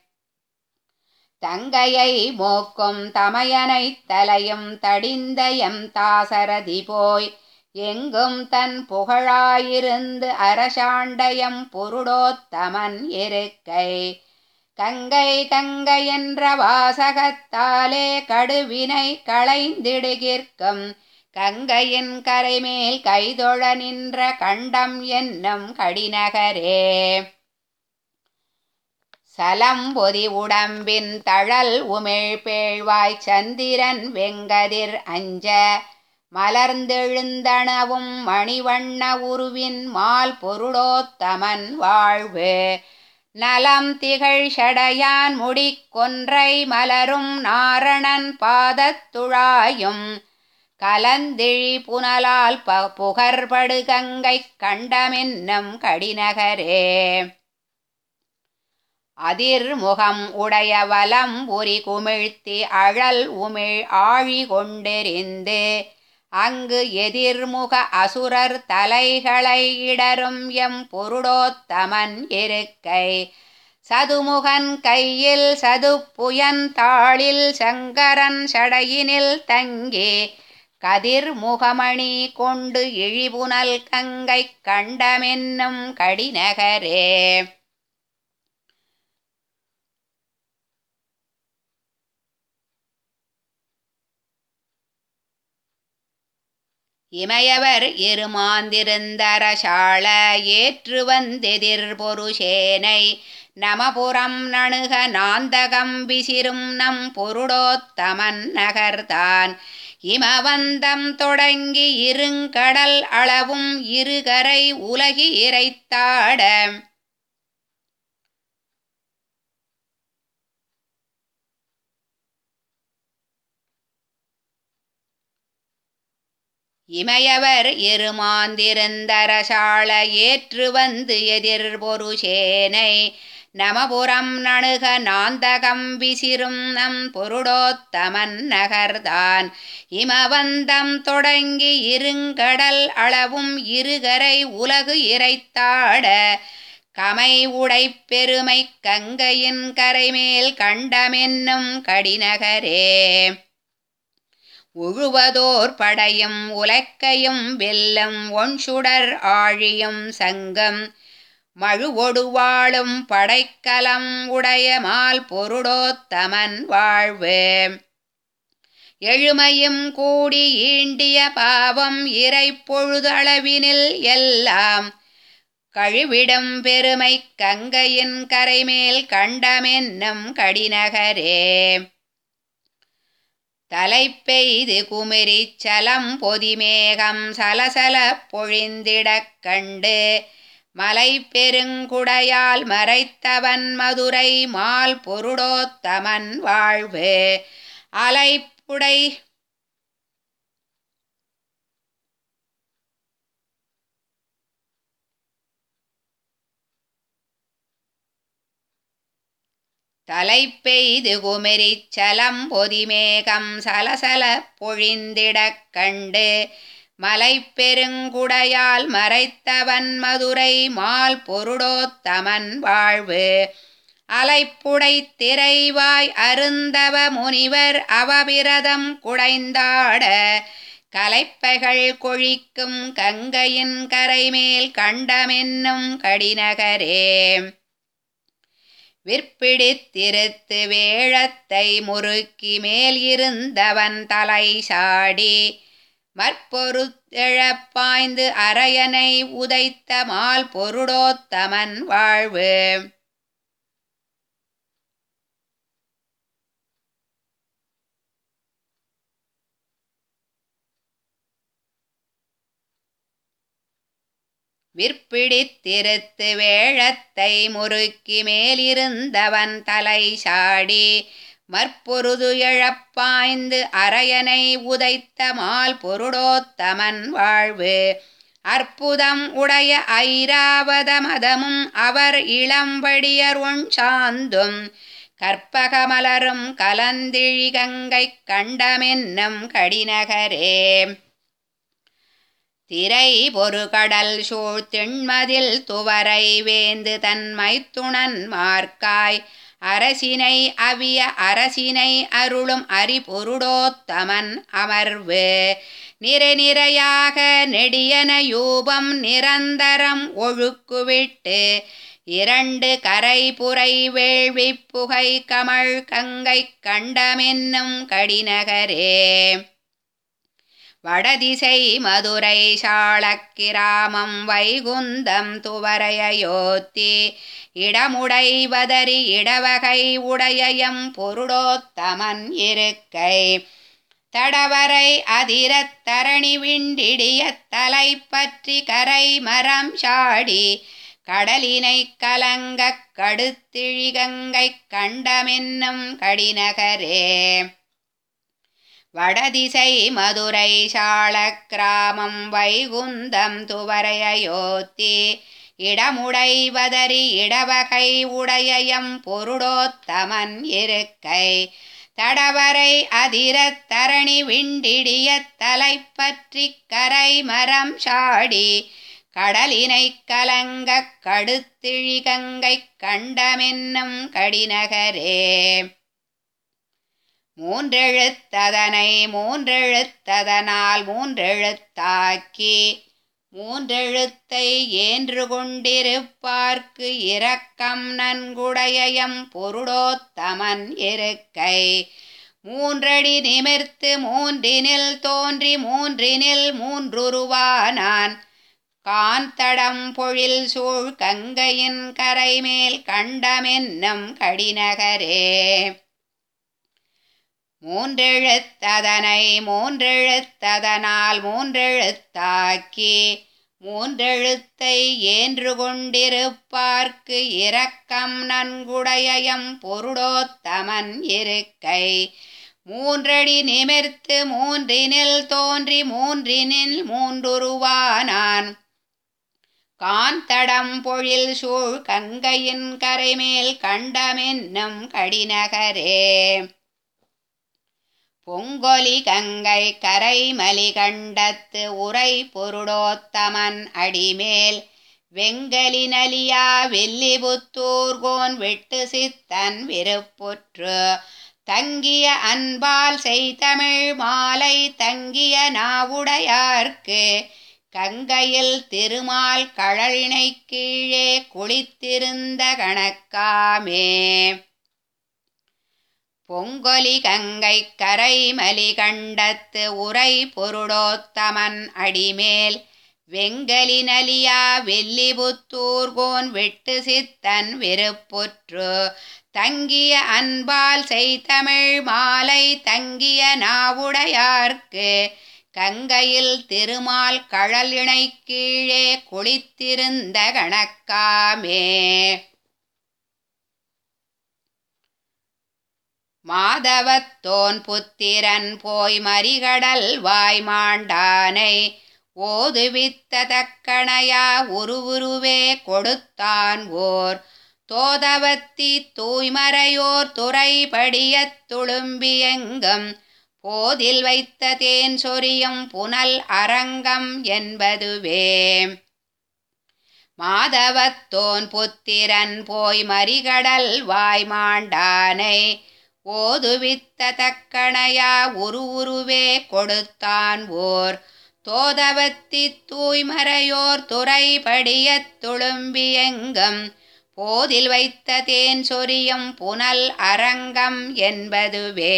தங்கையை மோக்கும் தமையனைத் தலையும் தடிந்தயம் தாசரதி போய் எங்கும் தன் புகழாயிருந்து அரசாண்டயம் பொருடோத்தமன் இருக்கை கங்கை கங்கை என்ற வாசகத்தாலே கடுவினை களைந்திடுகிற்கும் கங்கையின் கரைமேல் கைதொழ நின்ற கண்டம் என்னும் கடிநகரே சலம்பொதி உடம்பின் தழல் உமிழ் பேழ்வாய் சந்திரன் வெங்கதிர் அஞ்ச மலர்ந்தெழுந்தனவும் மணிவண்ண உருவின் மால் பொருளோத்தமன் வாழ்வு நலம் திகழ் ஷடையான் முடிக்கொன்றை மலரும் நாரணன் பாதத்துழாயும் கலந்திழி புனலால் ப புகர்படு கங்கை கண்டமென்னும் கடிநகரே அதிர்முகம் உடைய வலம் உரி குமிழ்த்தி அழல் உமிழ் ஆழி கொண்டெறிந்து அங்கு எதிர்முக அசுரர் தலைகளை இடரும் எம் பொருடோத்தமன் இருக்கை சதுமுகன் கையில் சதுப்புயன் தாளில் சங்கரன் சடையினில் தங்கி கதிர் முகமணி கொண்டு இழிபுனல் கங்கை கண்டமென்னும் கடிநகரே இமையவர் இருமாந்திருந்தரசாள ஏற்று வந்தெதிர் பொருஷேனை நமபுரம் நணுக நாந்தகம் விசிறும் நம் பொருடோத்தமன் நகர்தான் இமவந்தம் தொடங்கி இருங்கடல் அளவும் இருகரை உலகி இறைத்தாட இமையவர் இருமாந்திருந்தரசாள ஏற்று வந்து எதிர் பொருஷேனை நமபுரம் நணுக நாந்தகம் விசிறும் நம் பொருடோத்தமன் நகர்தான் இமவந்தம் தொடங்கி இருங்கடல் அளவும் இருகரை உலகு இறைத்தாட கமை உடை பெருமை கங்கையின் கரைமேல் கண்டமென்னும் கடிநகரே உழுவதோர் படையும் உலக்கையும் வெல்லும் ஒன்சுடர் ஆழியும் சங்கம் மழுவொடுவாளும் படைக்கலம் உடையமால் பொருடோத்தமன் வாழ்வு எழுமையும் கூடி ஈண்டிய பாவம் இறை பொழுதளவினில் எல்லாம் கழிவிடும் பெருமை கங்கையின் கரைமேல் கண்டமென்னும் கடிநகரே தலைப்பெய்து குமிரிச் சலம் பொதிமேகம் சலசல பொழிந்திடக் கண்டு மலை பெருங்குடையால் மறைத்தவன் மதுரை மால் பொருடோத்தமன் வாழ்வு அலைப்புடை தலைப்பெய்து குமிரிச் சலம் பொதிமேகம் சலசல பொழிந்திடக் கண்டு மலை பெருங்குடையால் மறைத்தவன் மதுரை மால் பொருடோத்தமன் வாழ்வு அலைப்புடை திரைவாய் அருந்தவ முனிவர் அவபிரதம் குடைந்தாட கலைப்பைகள் கொழிக்கும் கங்கையின் கரைமேல் கண்டமென்னும் கடிநகரே விற்பிடித்திருத்து வேழத்தை முறுக்கி மேல் இருந்தவன் தலை சாடி மற்பொருத்தெழப்பாய்ந்து அரையனை உதைத்த மால் பொருடோத்தமன் வாழ்வு விற்பிடித்திருத்து வேழத்தை முறுக்கி மேலிருந்தவன் தலை சாடி மற்பொருது எழப்பாய்ந்து அரையனை உதைத்த மால் பொருடோத்தமன் வாழ்வு அற்புதம் உடைய ஐராவத மதமும் அவர் இளம்படியர் ஒன் சாந்தும் கற்பகமலரும் கலந்திழி கங்கை கண்டமென்னும் கடிநகரே திரை பொறுகடல் சூழ் திண்மதில் துவரை வேந்து தன்மை துணன் மார்க்காய் அரசினை அவிய அரசினை அருளும் அரிபொருடோத்தமன் அமர்வு நிறை நிறையாக நெடியன யூபம் நிரந்தரம் ஒழுக்குவிட்டு இரண்டு கரை புரை வேள்வி புகை கமழ் கங்கை கண்டமென்னும் கடிநகரே வடதிசை மதுரை சாளக்கிராமம் வைகுந்தம் துவரையோத்தி இடமுடை வதறி இடவகை உடையம் பொருடோத்தமன் இருக்கை தடவரை அதிரத் தரணி விண்டிடிய தலை பற்றி கரை மரம் சாடி கடலினை கலங்கக் கடுத்திழிகங்கை கண்டமென்னும் கடிநகரே வடதிசை மதுரை சாளக்கிராமம் வைகுந்தம் துவரையோத்தி இடமுடை வதறி இடவகை உடையம் பொருடோத்தமன் இருக்கை தடவரை அதிரத் தரணி விண்டிடிய தலை பற்றி கரை மரம் சாடி கடலினை கலங்கக் கடுத்திழிகங்கை கண்டமென்னும் கடிநகரே மூன்றெழுத்ததனை மூன்றெழுத்ததனால் மூன்றெழுத்தாக்கி மூன்றெழுத்தை ஏன்று கொண்டிருப்பார்க்கு இரக்கம் நன்குடையம் பொருடோத்தமன் இருக்கை மூன்றடி நிமிர்த்து மூன்றினில் தோன்றி மூன்றினில் மூன்றுருவானான் காந்தடம் பொழில் சூழ் கங்கையின் கரைமேல் கண்டமென்னும் கடிநகரே மூன்றெழுத்ததனை மூன்றெழுத்ததனால் மூன்றெழுத்தாக்கி மூன்றெழுத்தை ஏன்று கொண்டிருப்பார்க்கு இரக்கம் நன்குடையம் பொருடோத்தமன் இருக்கை மூன்றடி நிமிர்த்து மூன்றினில் தோன்றி மூன்றினில் மூன்றுருவானான் காந்தடம் பொழில் சூழ் கங்கையின் கரைமேல் கண்டமென்னும் கடிநகரே பொங்கொலி கங்கை கரைமலி கண்டத்து உரை பொருடோத்தமன் அடிமேல் வெங்கலி நலியா வெள்ளிபுத்தூர்கோன் வெட்டு சித்தன் விருப்புற்று தங்கிய அன்பால் செய்தமிழ் மாலை தங்கிய நாவுடையார்க்கு கங்கையில் திருமால் கழலினை கீழே குளித்திருந்த கணக்காமே பொங்கொலி கங்கை கரைமலி கண்டத்து உரை பொருடோத்தமன் அடிமேல் வெங்கலி நலியா வெள்ளிபுத்தூர்கோன் வெட்டு சித்தன் வெறுப்புற்று தங்கிய அன்பால் செய்தமிழ் மாலை தங்கிய நாவுடையார்க்கு கங்கையில் திருமால் கழல் இணை கீழே குளித்திருந்த கணக்காமே மாதவத்தோன் புத்திரன் போய் மறிகடல் வாய்மாண்டானை ஓதுவித்த தக்கணையா உருவுருவே கொடுத்தான் ஓர் தோதவத்தி தூய்மறையோர் துறைபடியத் துளும்பியெங்கும் போதில் வைத்த தேன் சொரியும் புனல் அரங்கம் என்பதுவே மாதவத்தோன் புத்திரன் போய் மறிகடல் வாய்மாண்டானை ஓதுவித்த தக்கணையா உரு உருவே கொடுத்தான் ஓர் தோதவத்தி தூய்மறையோர் துறைபடியத் துளும்பியெங்கும் போதில் வைத்த தேன் சொரியும் புனல் அரங்கம் என்பதுவே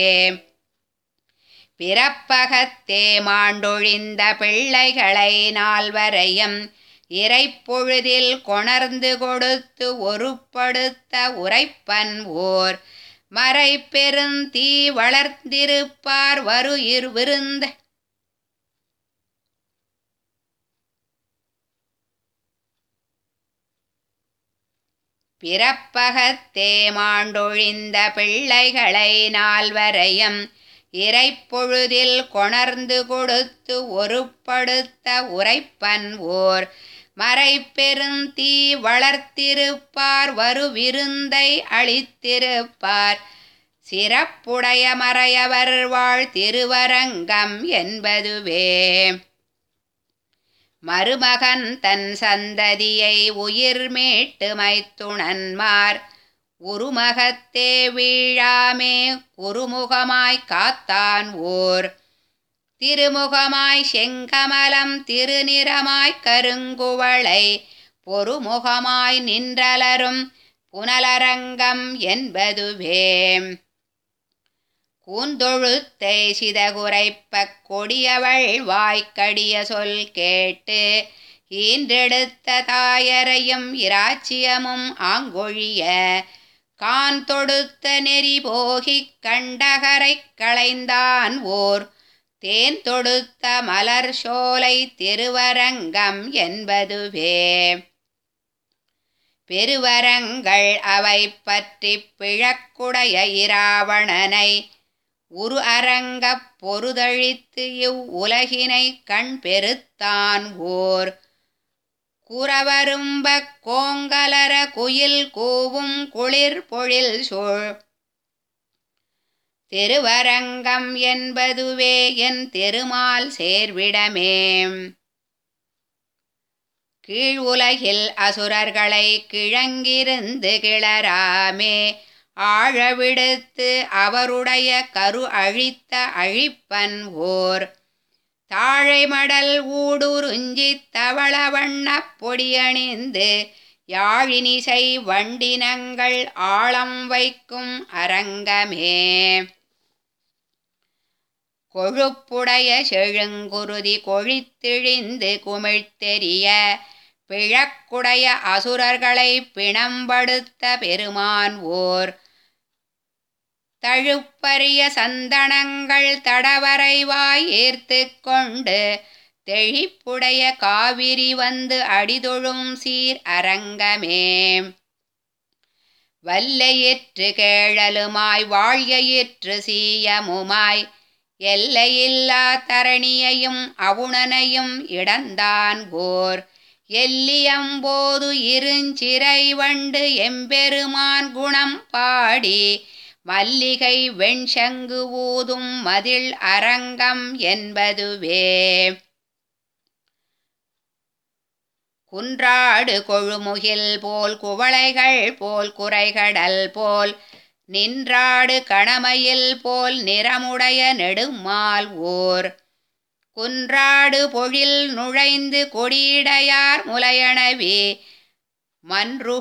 பிறப்பகத்தே மாண்டொழிந்த பிள்ளைகளை நால்வரையும் இறைப்பொழுதில் கொணர்ந்து கொடுத்து ஒருப்படுத்த உரைப்பன் ஓர் மறை பெருந்தீ வளர்ந்திருப்பார் வரு இரு விருந்த பிறப்பகத்தே மாண்டொழிந்த பிள்ளைகளை நால்வரையும் இறைப்பொழுதில் கொணர்ந்து கொடுத்து ஒருப்படுத்த உரைப்பன் ஓர் மறை பெருந்தீ வளர்த்திருப்பார் வரு விருந்தை அளித்திருப்பார் சிறப்புடைய மறையவர் வாழ் திருவரங்கம் என்பதுவே மருமகன் தன் சந்ததியை உயிர் மீட்டு மைத்துணன்மார் உருமகத்தே வீழாமே குருமுகமாய் காத்தான் ஓர் திருமுகமாய் செங்கமலம் திருநிறமாய் கருங்குவளை பொறுமுகமாய் நின்றலரும் புனலரங்கம் என்பதுவே கூந்தொழுத்தை சிதகுரைப்பக் கொடியவள் வாய்க்கடிய சொல் கேட்டு ஈன்றெடுத்த தாயரையும் இராச்சியமும் ஆங்கொழிய கான் தொடுத்த நெறி போகிக் கண்டகரைக் களைந்தான் ஓர் தேன் தொடுத்த மலர் சோலை திருவரங்கம் என்பதுவே பெருவரங்கள் அவை பற்றி பிழக்குடைய இராவணனை உரு அரங்கப் பொருதழித்து இவ் உலகினை கண் பெருத்தான் ஓர் குறவரும்ப கோங்கலர குயில் கூவும் குளிர் பொழில் சூழ் திருவரங்கம் என்பதுவே என் திருமால் சேர்விடமே கீழ் உலகில் அசுரர்களை கிழங்கிருந்து கிளராமே ஆழவிடுத்து அவருடைய கரு அழித்த அழிப்பன் ஓர் தாழைமடல் ஊடுருஞ்சித் தவள வண்ணப் பொடியணிந்து யாழினிசை வண்டினங்கள் ஆழம் வைக்கும் அரங்கமே கொழுப்புடைய செழுங்குருதி கொழித்திழிந்து குமிழ்த்தெறிய பிழக்குடைய அசுரர்களை பிணம்படுத்த பெருமான் ஓர் தழுப்பரிய சந்தனங்கள் தடவரைவாய் ஏர்த்து கொண்டு தெழிப்புடைய காவிரி வந்து அடிதொழும் சீர் அரங்கமே வல்லையிற்று கேழலுமாய் வாழ்கையிற்று சீயமுமாய் எல்லையில்லா தரணியையும் அவுணனையும் இடந்தான் ஓர் எல்லியம்போது இருஞ்சிறை வண்டு எம்பெருமான் குணம் பாடி மல்லிகை வெண்சங்கு ஊதும் மதில் அரங்கம் என்பதுவே குன்றாடு கொழுமுகில் போல் குவளைகள் போல் குறைகடல் போல் நின்றாடு கணமையில் போல் நிறமுடைய நெடுமால் ஓர் குன்றாடு பொழில் நுழைந்து கொடியிடையார் முலையணவி மன்று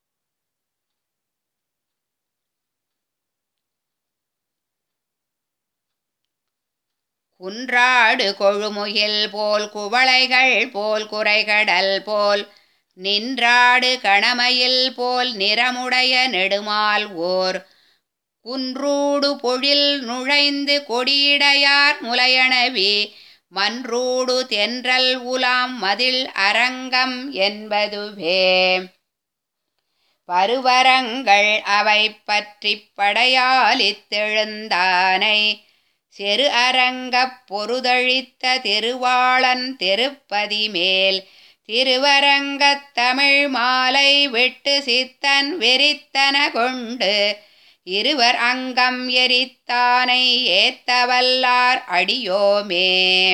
குன்றாடு கொழுமுகில் போல் குவளைகள் போல் குறைகடல் போல் நின்றாடு கணமையில் போல் நிறமுடைய நெடுமால் ஓர் குன்றூடு பொழில் நுழைந்து கொடியிடையார் முலையணவி மன்றூடு தென்றல் உலாம் மதில் அரங்கம் என்பதுவே பருவரங்கள் அவை பற்றி படையாலித்தெழுந்தானை செரு அரங்கப் பொருதழித்த திருவாளன் திருப்பதி மேல் திருவரங்கத் தமிழ் மாலை விட்டு சித்தன் வெறித்தன கொண்டு இருவர் அங்கம் எரித்தானை ஏத்தவல்லார் அடியோமே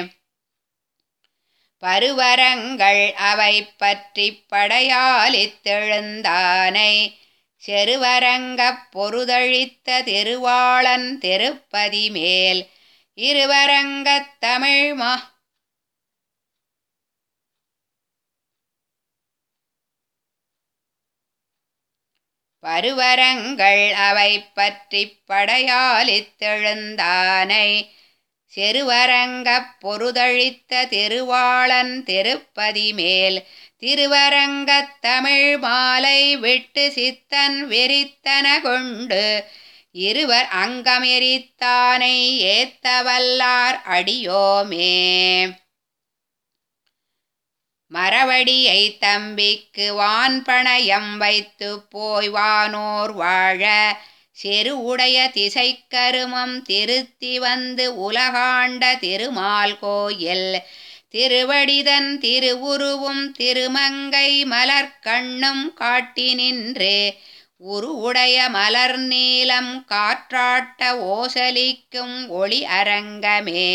பருவரங்கள் அவை பற்றி படையாலித்தெழுந்தானை செருவரங்கப் பொருதழித்த திருவாளன் திருப்பதி மேல் இருவரங்கத் தமிழ் மா பருவரங்கள் அவை பற்றி படையாலித்தெழுந்தானை செருவரங்கப் பொருதழித்த திருவாளன் திருப்பதி மேல் திருவரங்கத் தமிழ் மாலை விட்டு சித்தன் வெறித்தன கொண்டு இருவர் அங்கம் எரித்தானை ஏத்தவல்லார் அடியோமே மரவடியை தம்பிக்கு வான் பணயம் வைத்து போய் வானோர் வாழ செரு உடைய திசைக்கருமம் திருத்தி வந்து உலகாண்ட திருமால் கோயில் திருவடிதன் திருவுருவும் திருமங்கை மலர்கண்ணும் காட்டி நின்று உரு உடைய மலர் நீலம் காற்றாட்ட ஓசலிக்கும் ஒளி அரங்கமே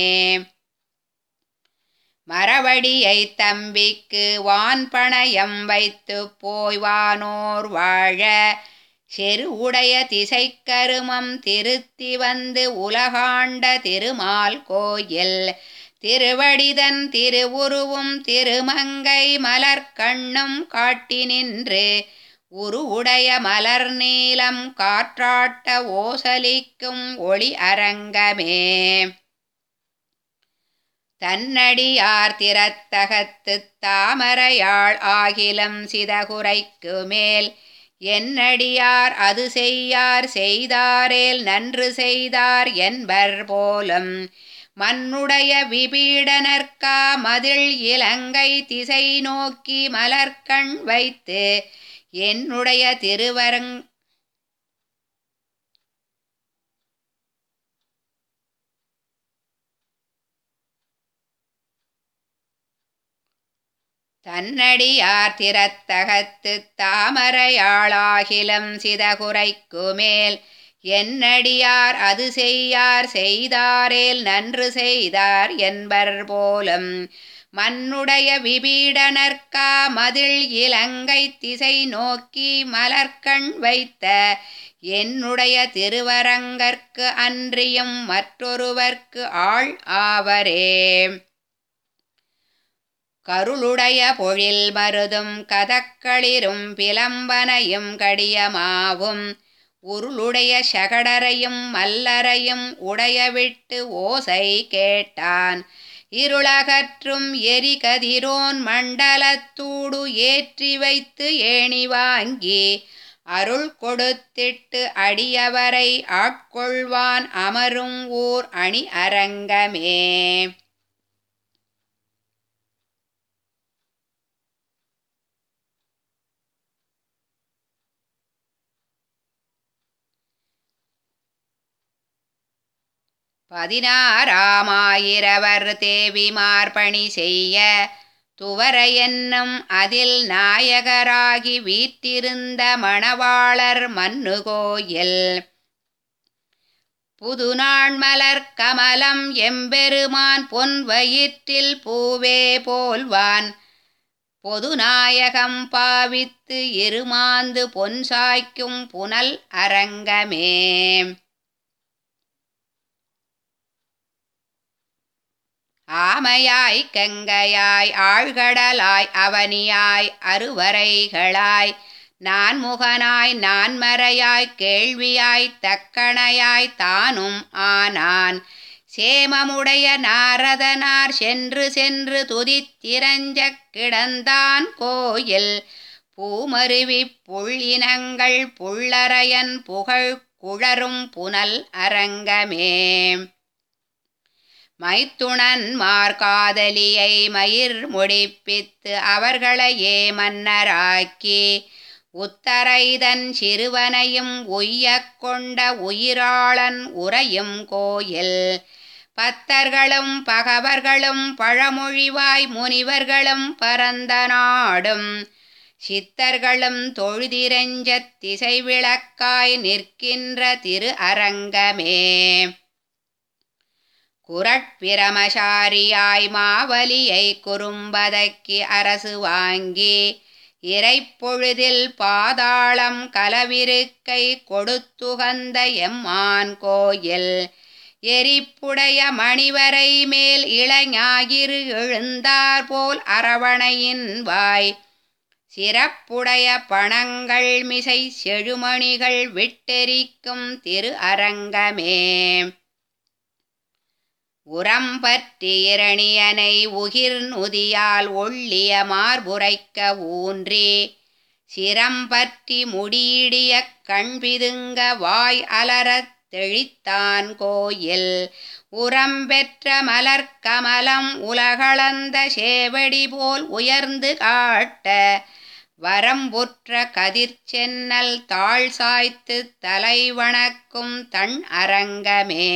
மரவடியை தம்பிக்கு வான் பணயம் வைத்து போய் வானோர் வாழ செரு உடைய திசைக்கருமம் திருத்தி வந்து உலகாண்ட திருமால் கோயில் திருவடிதன் திருவுருவும் திருமங்கை மலர்கண்ணும் காட்டி நின்று உரு உடைய மலர் நீலம் காற்றாட்ட ஓசலிக்கும் ஒளி அரங்கமே தன்னடியார் திறத்தகத்து தாமரையாள் ஆகிலம் சிதகுரைக்கு மேல் என்னடியார் அது செய்யார் செய்தாரேல் நன்று செய்தார் என்பர் போலும் மண்ணுடைய விபீடனர்க்கா மதில் இலங்கை திசை நோக்கி மலர்கண் வைத்து என்னுடைய திருவரங் தன்னடியார் திறத்தகத்து தாமரையாளாகிலம் சிதகுரைக்கு மேல் என்னடியார் அது செய்யார் செய்தாரேல் நன்று செய்தார் என்பர் போலும் மன்னுடைய விபீடனர்க்கா மதில் இலங்கை திசை நோக்கி மலர்கண் வைத்த என்னுடைய திருவரங்கற்கு அன்றியும் மற்றொருவர்க்கு ஆள் ஆவரே கருளுடைய பொழில் மருதும் கதக்களிரும் பிலம்பனையும் கடியமாவும் உருளுடைய சகடரையும் மல்லரையும் உடையவிட்டு ஓசை கேட்டான் இருளகற்றும் எரி கதிரோன் மண்டலத்தூடு ஏற்றி வைத்து ஏணி வாங்கி அருள் கொடுத்திட்டு அடியவரை ஆட்கொள்வான் அமரும் ஊர் அணி அரங்கமே பதினாறாமாயிரவர் தேவிமார் பணி செய்ய துவர என்னும் அதில் நாயகராகி வீற்றிருந்த மணவாளர் மன்னுகோயில் புதுநாண்மலர் கமலம் எம்பெருமான் பொன் வயிற்றில் பூவே போல்வான் பொதுநாயகம் பாவித்து இருமாந்து பொன் சாய்க்கும் புனல் அரங்கமே ஆமையாய் கங்கையாய் ஆழ்கடலாய் அவனியாய் அருவரைகளாய் நான்முகனாய் நான்மறையாய் கேள்வியாய் தக்கணையாய் தானும் ஆனான் சேமமுடைய நாரதனார் சென்று சென்று துதித்திரஞ்சக் கிடந்தான் கோயில் பூமருவி புள்ளினங்கள் புள்ளரையன் புகழ் குழரும் புனல் அரங்கமே மைத்துணன் மார்காதலியை மயிர் முடிப்பித்து அவர்களையே மன்னராக்கி உத்தரைதன் சிறுவனையும் உய்யக் கொண்ட உயிராளன் உறையும் கோயில் பத்தர்களும் பகவர்களும் பழமொழிவாய் முனிவர்களும் பரந்த நாடும் சித்தர்களும் தொழுதிரஞ்சத் திசை விளக்காய் நிற்கின்ற திரு அரங்கமே குரட்பிரமசாரியாய் மாவலியை குறும்பதக்கி அரசு வாங்கி இறைப்பொழுதில் பாதாளம் கலவிருக்கை கொடுத்துகந்த எம்மான் கோயில் எரிப்புடைய மணிவரை மேல் இளஞாயிறு எழுந்தாற்போல் அரவணையின் வாய் சிறப்புடைய பணங்கள் மிசை செழுமணிகள் விட்டெரிக்கும் திரு அரங்கமே உரம்பற்றி இரணியனை உகிர் நுதியால் ஒள்ளிய மார்புரைக்க ஊன்றி சிரம்பற்றி முடியிடிய கண்பிதுங்க வாய் அலரத் தெழித்தான் கோயில் உரம்பெற்ற மலர்க்கமலம் உலகளந்த சேவடி போல் உயர்ந்து காட்ட வரம்புற்ற கதிர்ச்சென்னல் தாழ் சாய்த்து தலை வணக்கும் தன் அரங்கமே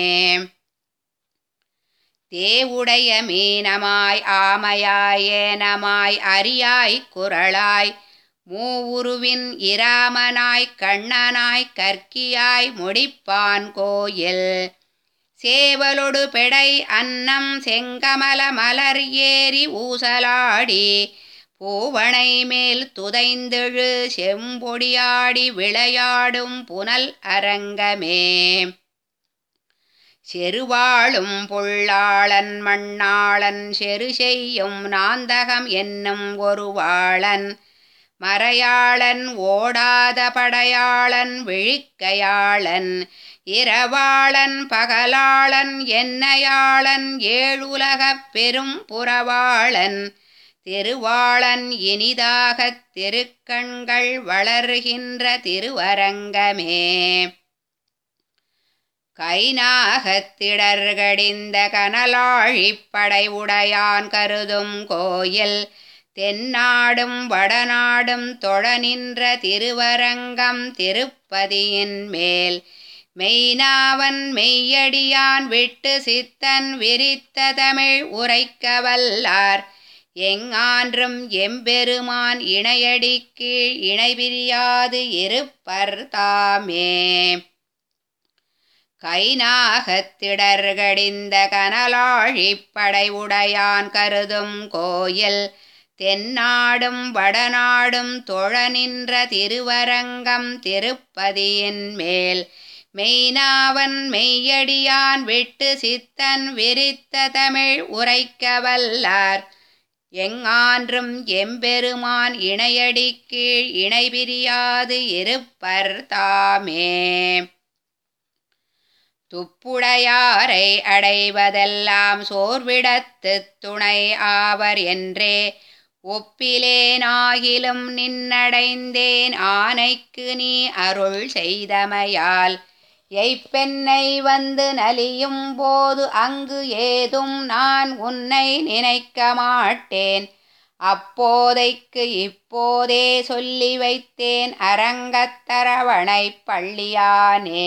தேவுடைய மீனமாய் ஆமையாய் ஏனமாய் அரியாய் குரளாய் மூவுருவின் இராமனாய் கண்ணனாய் கற்கியாய் முடிப்பான் கோயில் சேவலொடு பெடை அன்னம் செங்கமல மலர் ஏறி ஊசலாடி பூவனை மேல் துதைந்தெழு செம்பொடியாடி விளையாடும் புனல் அரங்கமே செருவாளும் புள்ளாளன் மண்ணாளன் செரு செய்யும் நாந்தகம் என்னும் ஒரு வாளன் மறையாளன் ஓடாத படையாளன் விழிக்கையாளன் இரவாளன் பகலாளன் என்னையாளன் ஏழுலகப் பெரும் புறவாளன் திருவாளன் இனிதாகத் திருக்கண்கள் வளர்கின்ற திருவரங்கமே கைநாகத்திடர்கடிந்த கனலாழிப்படை உடையான் கருதும் கோயில் தென்னாடும் வடநாடும் தொழ நின்ற திருவரங்கம் திருப்பதியின் மேல் மெய்னாவன் மெய்யடியான் விட்டு சித்தன் விரித்த தமிழ் உரைக்க வல்லார் எங்கான்றும் எம்பெருமான் இணையடி கீழ் இணை பிரியாது இருப்பர் தாமே கைநாகத்திடர்கடிந்த கனலாழிப்படை உடையான் கருதும் கோயில் தென்னாடும் வடநாடும் தொழ நின்ற திருவரங்கம் திருப்பதியின் மேல் மெய்னாவன் மெய்யடியான் விட்டு சித்தன் விரித்த தமிழ் உரைக்க வல்லார் எங்கான்றும் எம்பெருமான் இணையடி கீழ் இணை பிரியாது இருப்பர் தாமே துப்புடையாரை அடைவதெல்லாம் சோர்விடத்து துணை ஆவர் என்றே ஒப்பிலேனாகிலும் நின்னடைந்தேன் ஆனைக்கு நீ அருள் செய்தமையால் எய்ப்பெண்ணை வந்து நலியும் போது அங்கு ஏதும் நான் உன்னை நினைக்க மாட்டேன் அப்போதைக்கு இப்போதே சொல்லி வைத்தேன் அரங்கத்தரவணை பள்ளியானே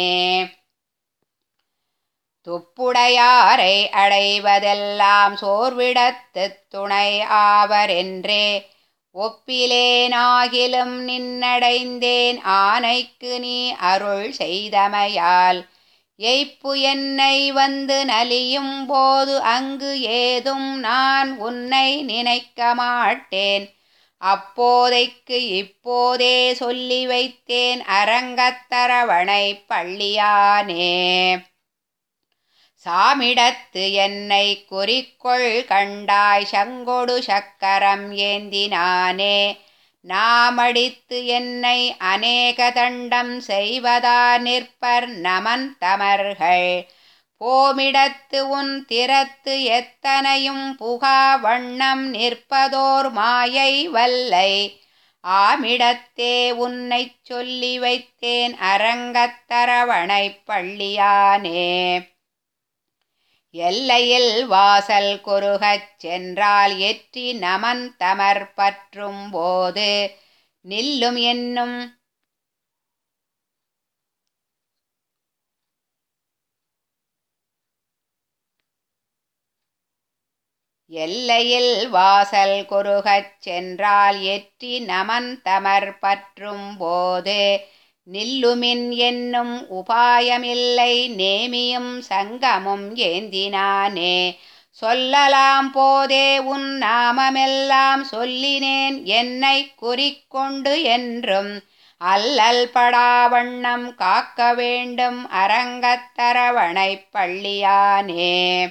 துப்புடையாரை அடைவதெல்லாம் சோர்விடத்து துணை ஆவர் என்றே ஒப்பிலேனாகிலும் நின்னடைந்தேன் ஆனைக்கு நீ அருள் செய்தமையால் எய்ப்பு என்னை வந்து நலியும் போது அங்கு ஏதும் நான் உன்னை நினைக்க மாட்டேன் அப்போதைக்கு இப்போதே சொல்லி வைத்தேன் அரங்கத்தரவணை பள்ளியானே சாமிடத்து என்னை குறிக்கொள் கண்டாய் சங்கொடு சக்கரம் ஏந்தினானே நாமடித்து என்னை அநேக தண்டம் செய்வதா நிற்பர் நமன் தமர்கள் போமிடத்து உன் திறத்து எத்தனையும் புகா வண்ணம் நிற்பதோர் மாயை வல்லை ஆமிடத்தே உன்னைச் சொல்லி வைத்தேன் அரங்கத்தரவணை பள்ளியானே எல்லையில் வாசல் குறுகச் சென்றால் எற்றி நமன் தமர் பற்றும் போது நில்லும் என்னும் எல்லையில் வாசல் குறுகச் சென்றால் எற்றி நமன் தமர் பற்றும் போது நில்லுமின் என்னும் உபாயமில்லை நேமியும் சங்கமும் ஏந்தினானே சொல்லலாம் போதே உன் நாமமெல்லாம் சொல்லினேன் என்னை குறிக்கொண்டு என்றும் அல்லல் படாவண்ணம் காக்க வேண்டும் அரங்கத்தரவணை பள்ளியானே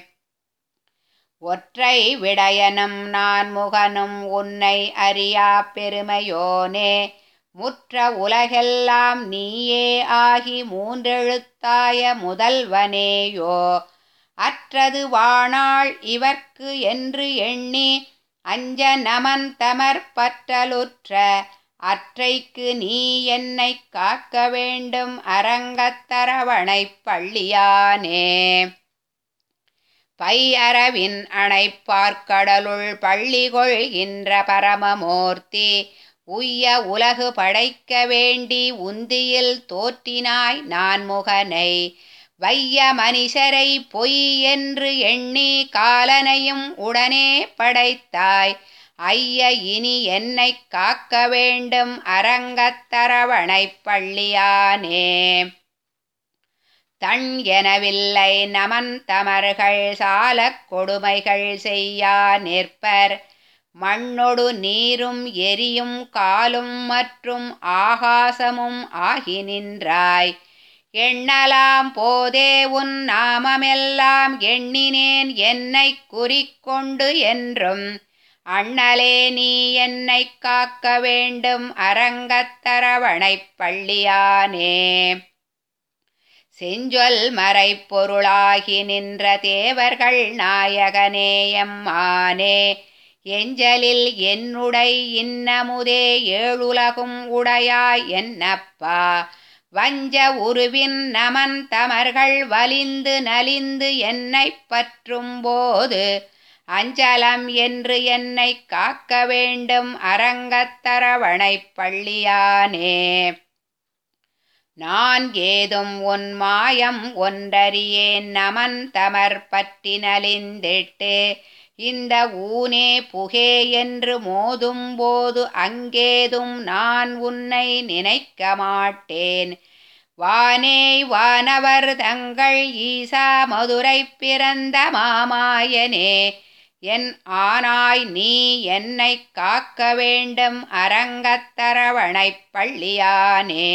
ஒற்றை விடயனும் நான் முகனும் உன்னை அறியா பெருமையோனே முற்ற உலகெல்லாம் நீயே ஆகி மூன்றெழுத்தாய முதல்வனேயோ அற்றது வாணாள் இவர்க்கு என்று எண்ணி அஞ்ச நமன் தமர் பற்றலுற்ற அற்றைக்கு நீ என்னை காக்க வேண்டும் அரங்கத்தரவணை பள்ளியானே பையரவின் அணைப்பார்க்கடலுள் பள்ளி கொள்கின்ற பரமமூர்த்தி உய்ய உலகு படைக்க வேண்டி உந்தியில் தோற்றினாய் நான் முகனை வைய மனிஷரை பொய் என்று எண்ணி காலனையும் உடனே படைத்தாய் ஐய இனி என்னை காக்க வேண்டும் அரங்கத்தரவணை பள்ளியானே தன் எனவில்லை நமன் தமர்கள் சாலக் கொடுமைகள் செய்யா நிற்பர் மண்ணொடு நீரும் எரியும் காலும் மற்றும் ஆகாசமும் ஆகி நின்றாய் எண்ணலாம் போதே உன் நாமமெல்லாம் எண்ணினேன் என்னை குறிக்கொண்டு என்றும் அண்ணலே நீ என்னை காக்க வேண்டும் அரங்கத்தரவணை பள்ளியானே செஞ்சொல் மறைப்பொருளாகி நின்ற தேவர்கள் நாயகனே எம்மானே எஞ்சலில் என்னுடை இன்னமுதே ஏழுலகும் உடையாய் என்னப்பா வஞ்ச உருவின் நமன் தமர்கள் வலிந்து நலிந்து என்னை பற்றும் போது அஞ்சலம் என்று என்னை காக்க வேண்டும் அரங்கத்தரவணை பள்ளியானே நான் ஏதும் உன் மாயம் ஒன்றறியேன் நமன் தமர் பற்றி நலிந்திட்டு இந்த ஊனே புகே என்று மோதும் போது அங்கேதும் நான் உன்னை நினைக்க மாட்டேன் வானே வானவர் தங்கள் ஈசா மதுரை பிறந்த மாமாயனே என் ஆனாய் நீ என்னை காக்க வேண்டும் அரங்கத்தரவணைப் பள்ளியானே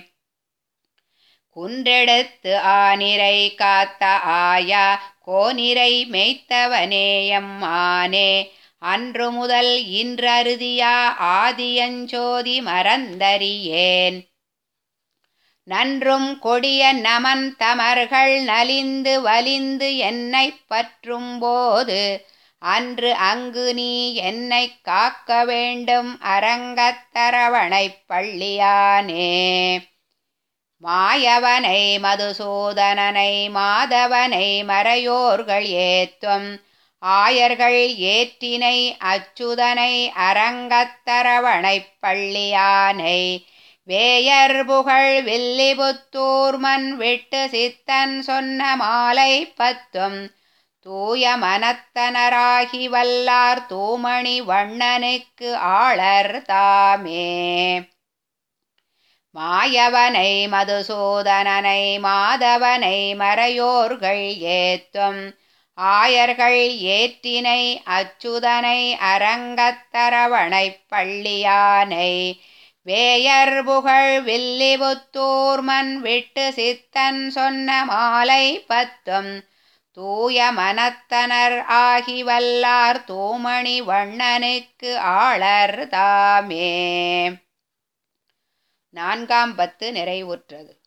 குன்றெடுத்து ஆனிரை காத்த ஆயா கோனிரை மெய்த்தவனேயம்மானே அன்று முதல் இன்றறுதியா ஆதியஞ்சோதி மறந்தறியேன் நன்றும் கொடிய நமன் தமர்கள் நலிந்து வலிந்து என்னை பற்றும்போது அன்று அங்கு நீ என்னை காக்க வேண்டும் அரங்கத்தரவணைப் பள்ளியானே மாயவனை மதுசூதனனை மாதவனை மறையோர்கள் ஏத்தும் ஆயர்கள் ஏற்றினை அச்சுதனை அரங்கத்தரவணைப் பள்ளியானை வேயர் புகழ் வில்லிபுத்தூர்மன் விட்டு சித்தன் சொன்ன மாலை பத்தும் தூய மனத்தனராகி வல்லார் தூமணி வண்ணனுக்கு ஆளர் தாமே மாயவனை மதுசூதனனை மாதவனை மறையோர்கள் ஏத்தும் ஆயர்கள் ஏற்றினை அச்சுதனை அரங்கத்தரவணைப் பள்ளியானை வேயர் புகழ் வில்லிபுத்தூர்மன் விட்டு சித்தன் சொன்ன மாலை பத்தும் தூய மனத்தனர் ஆகி வல்லார் தூமணி வண்ணனுக்கு ஆளர் தாமே நான்காம் பத்து நிறைவுற்றது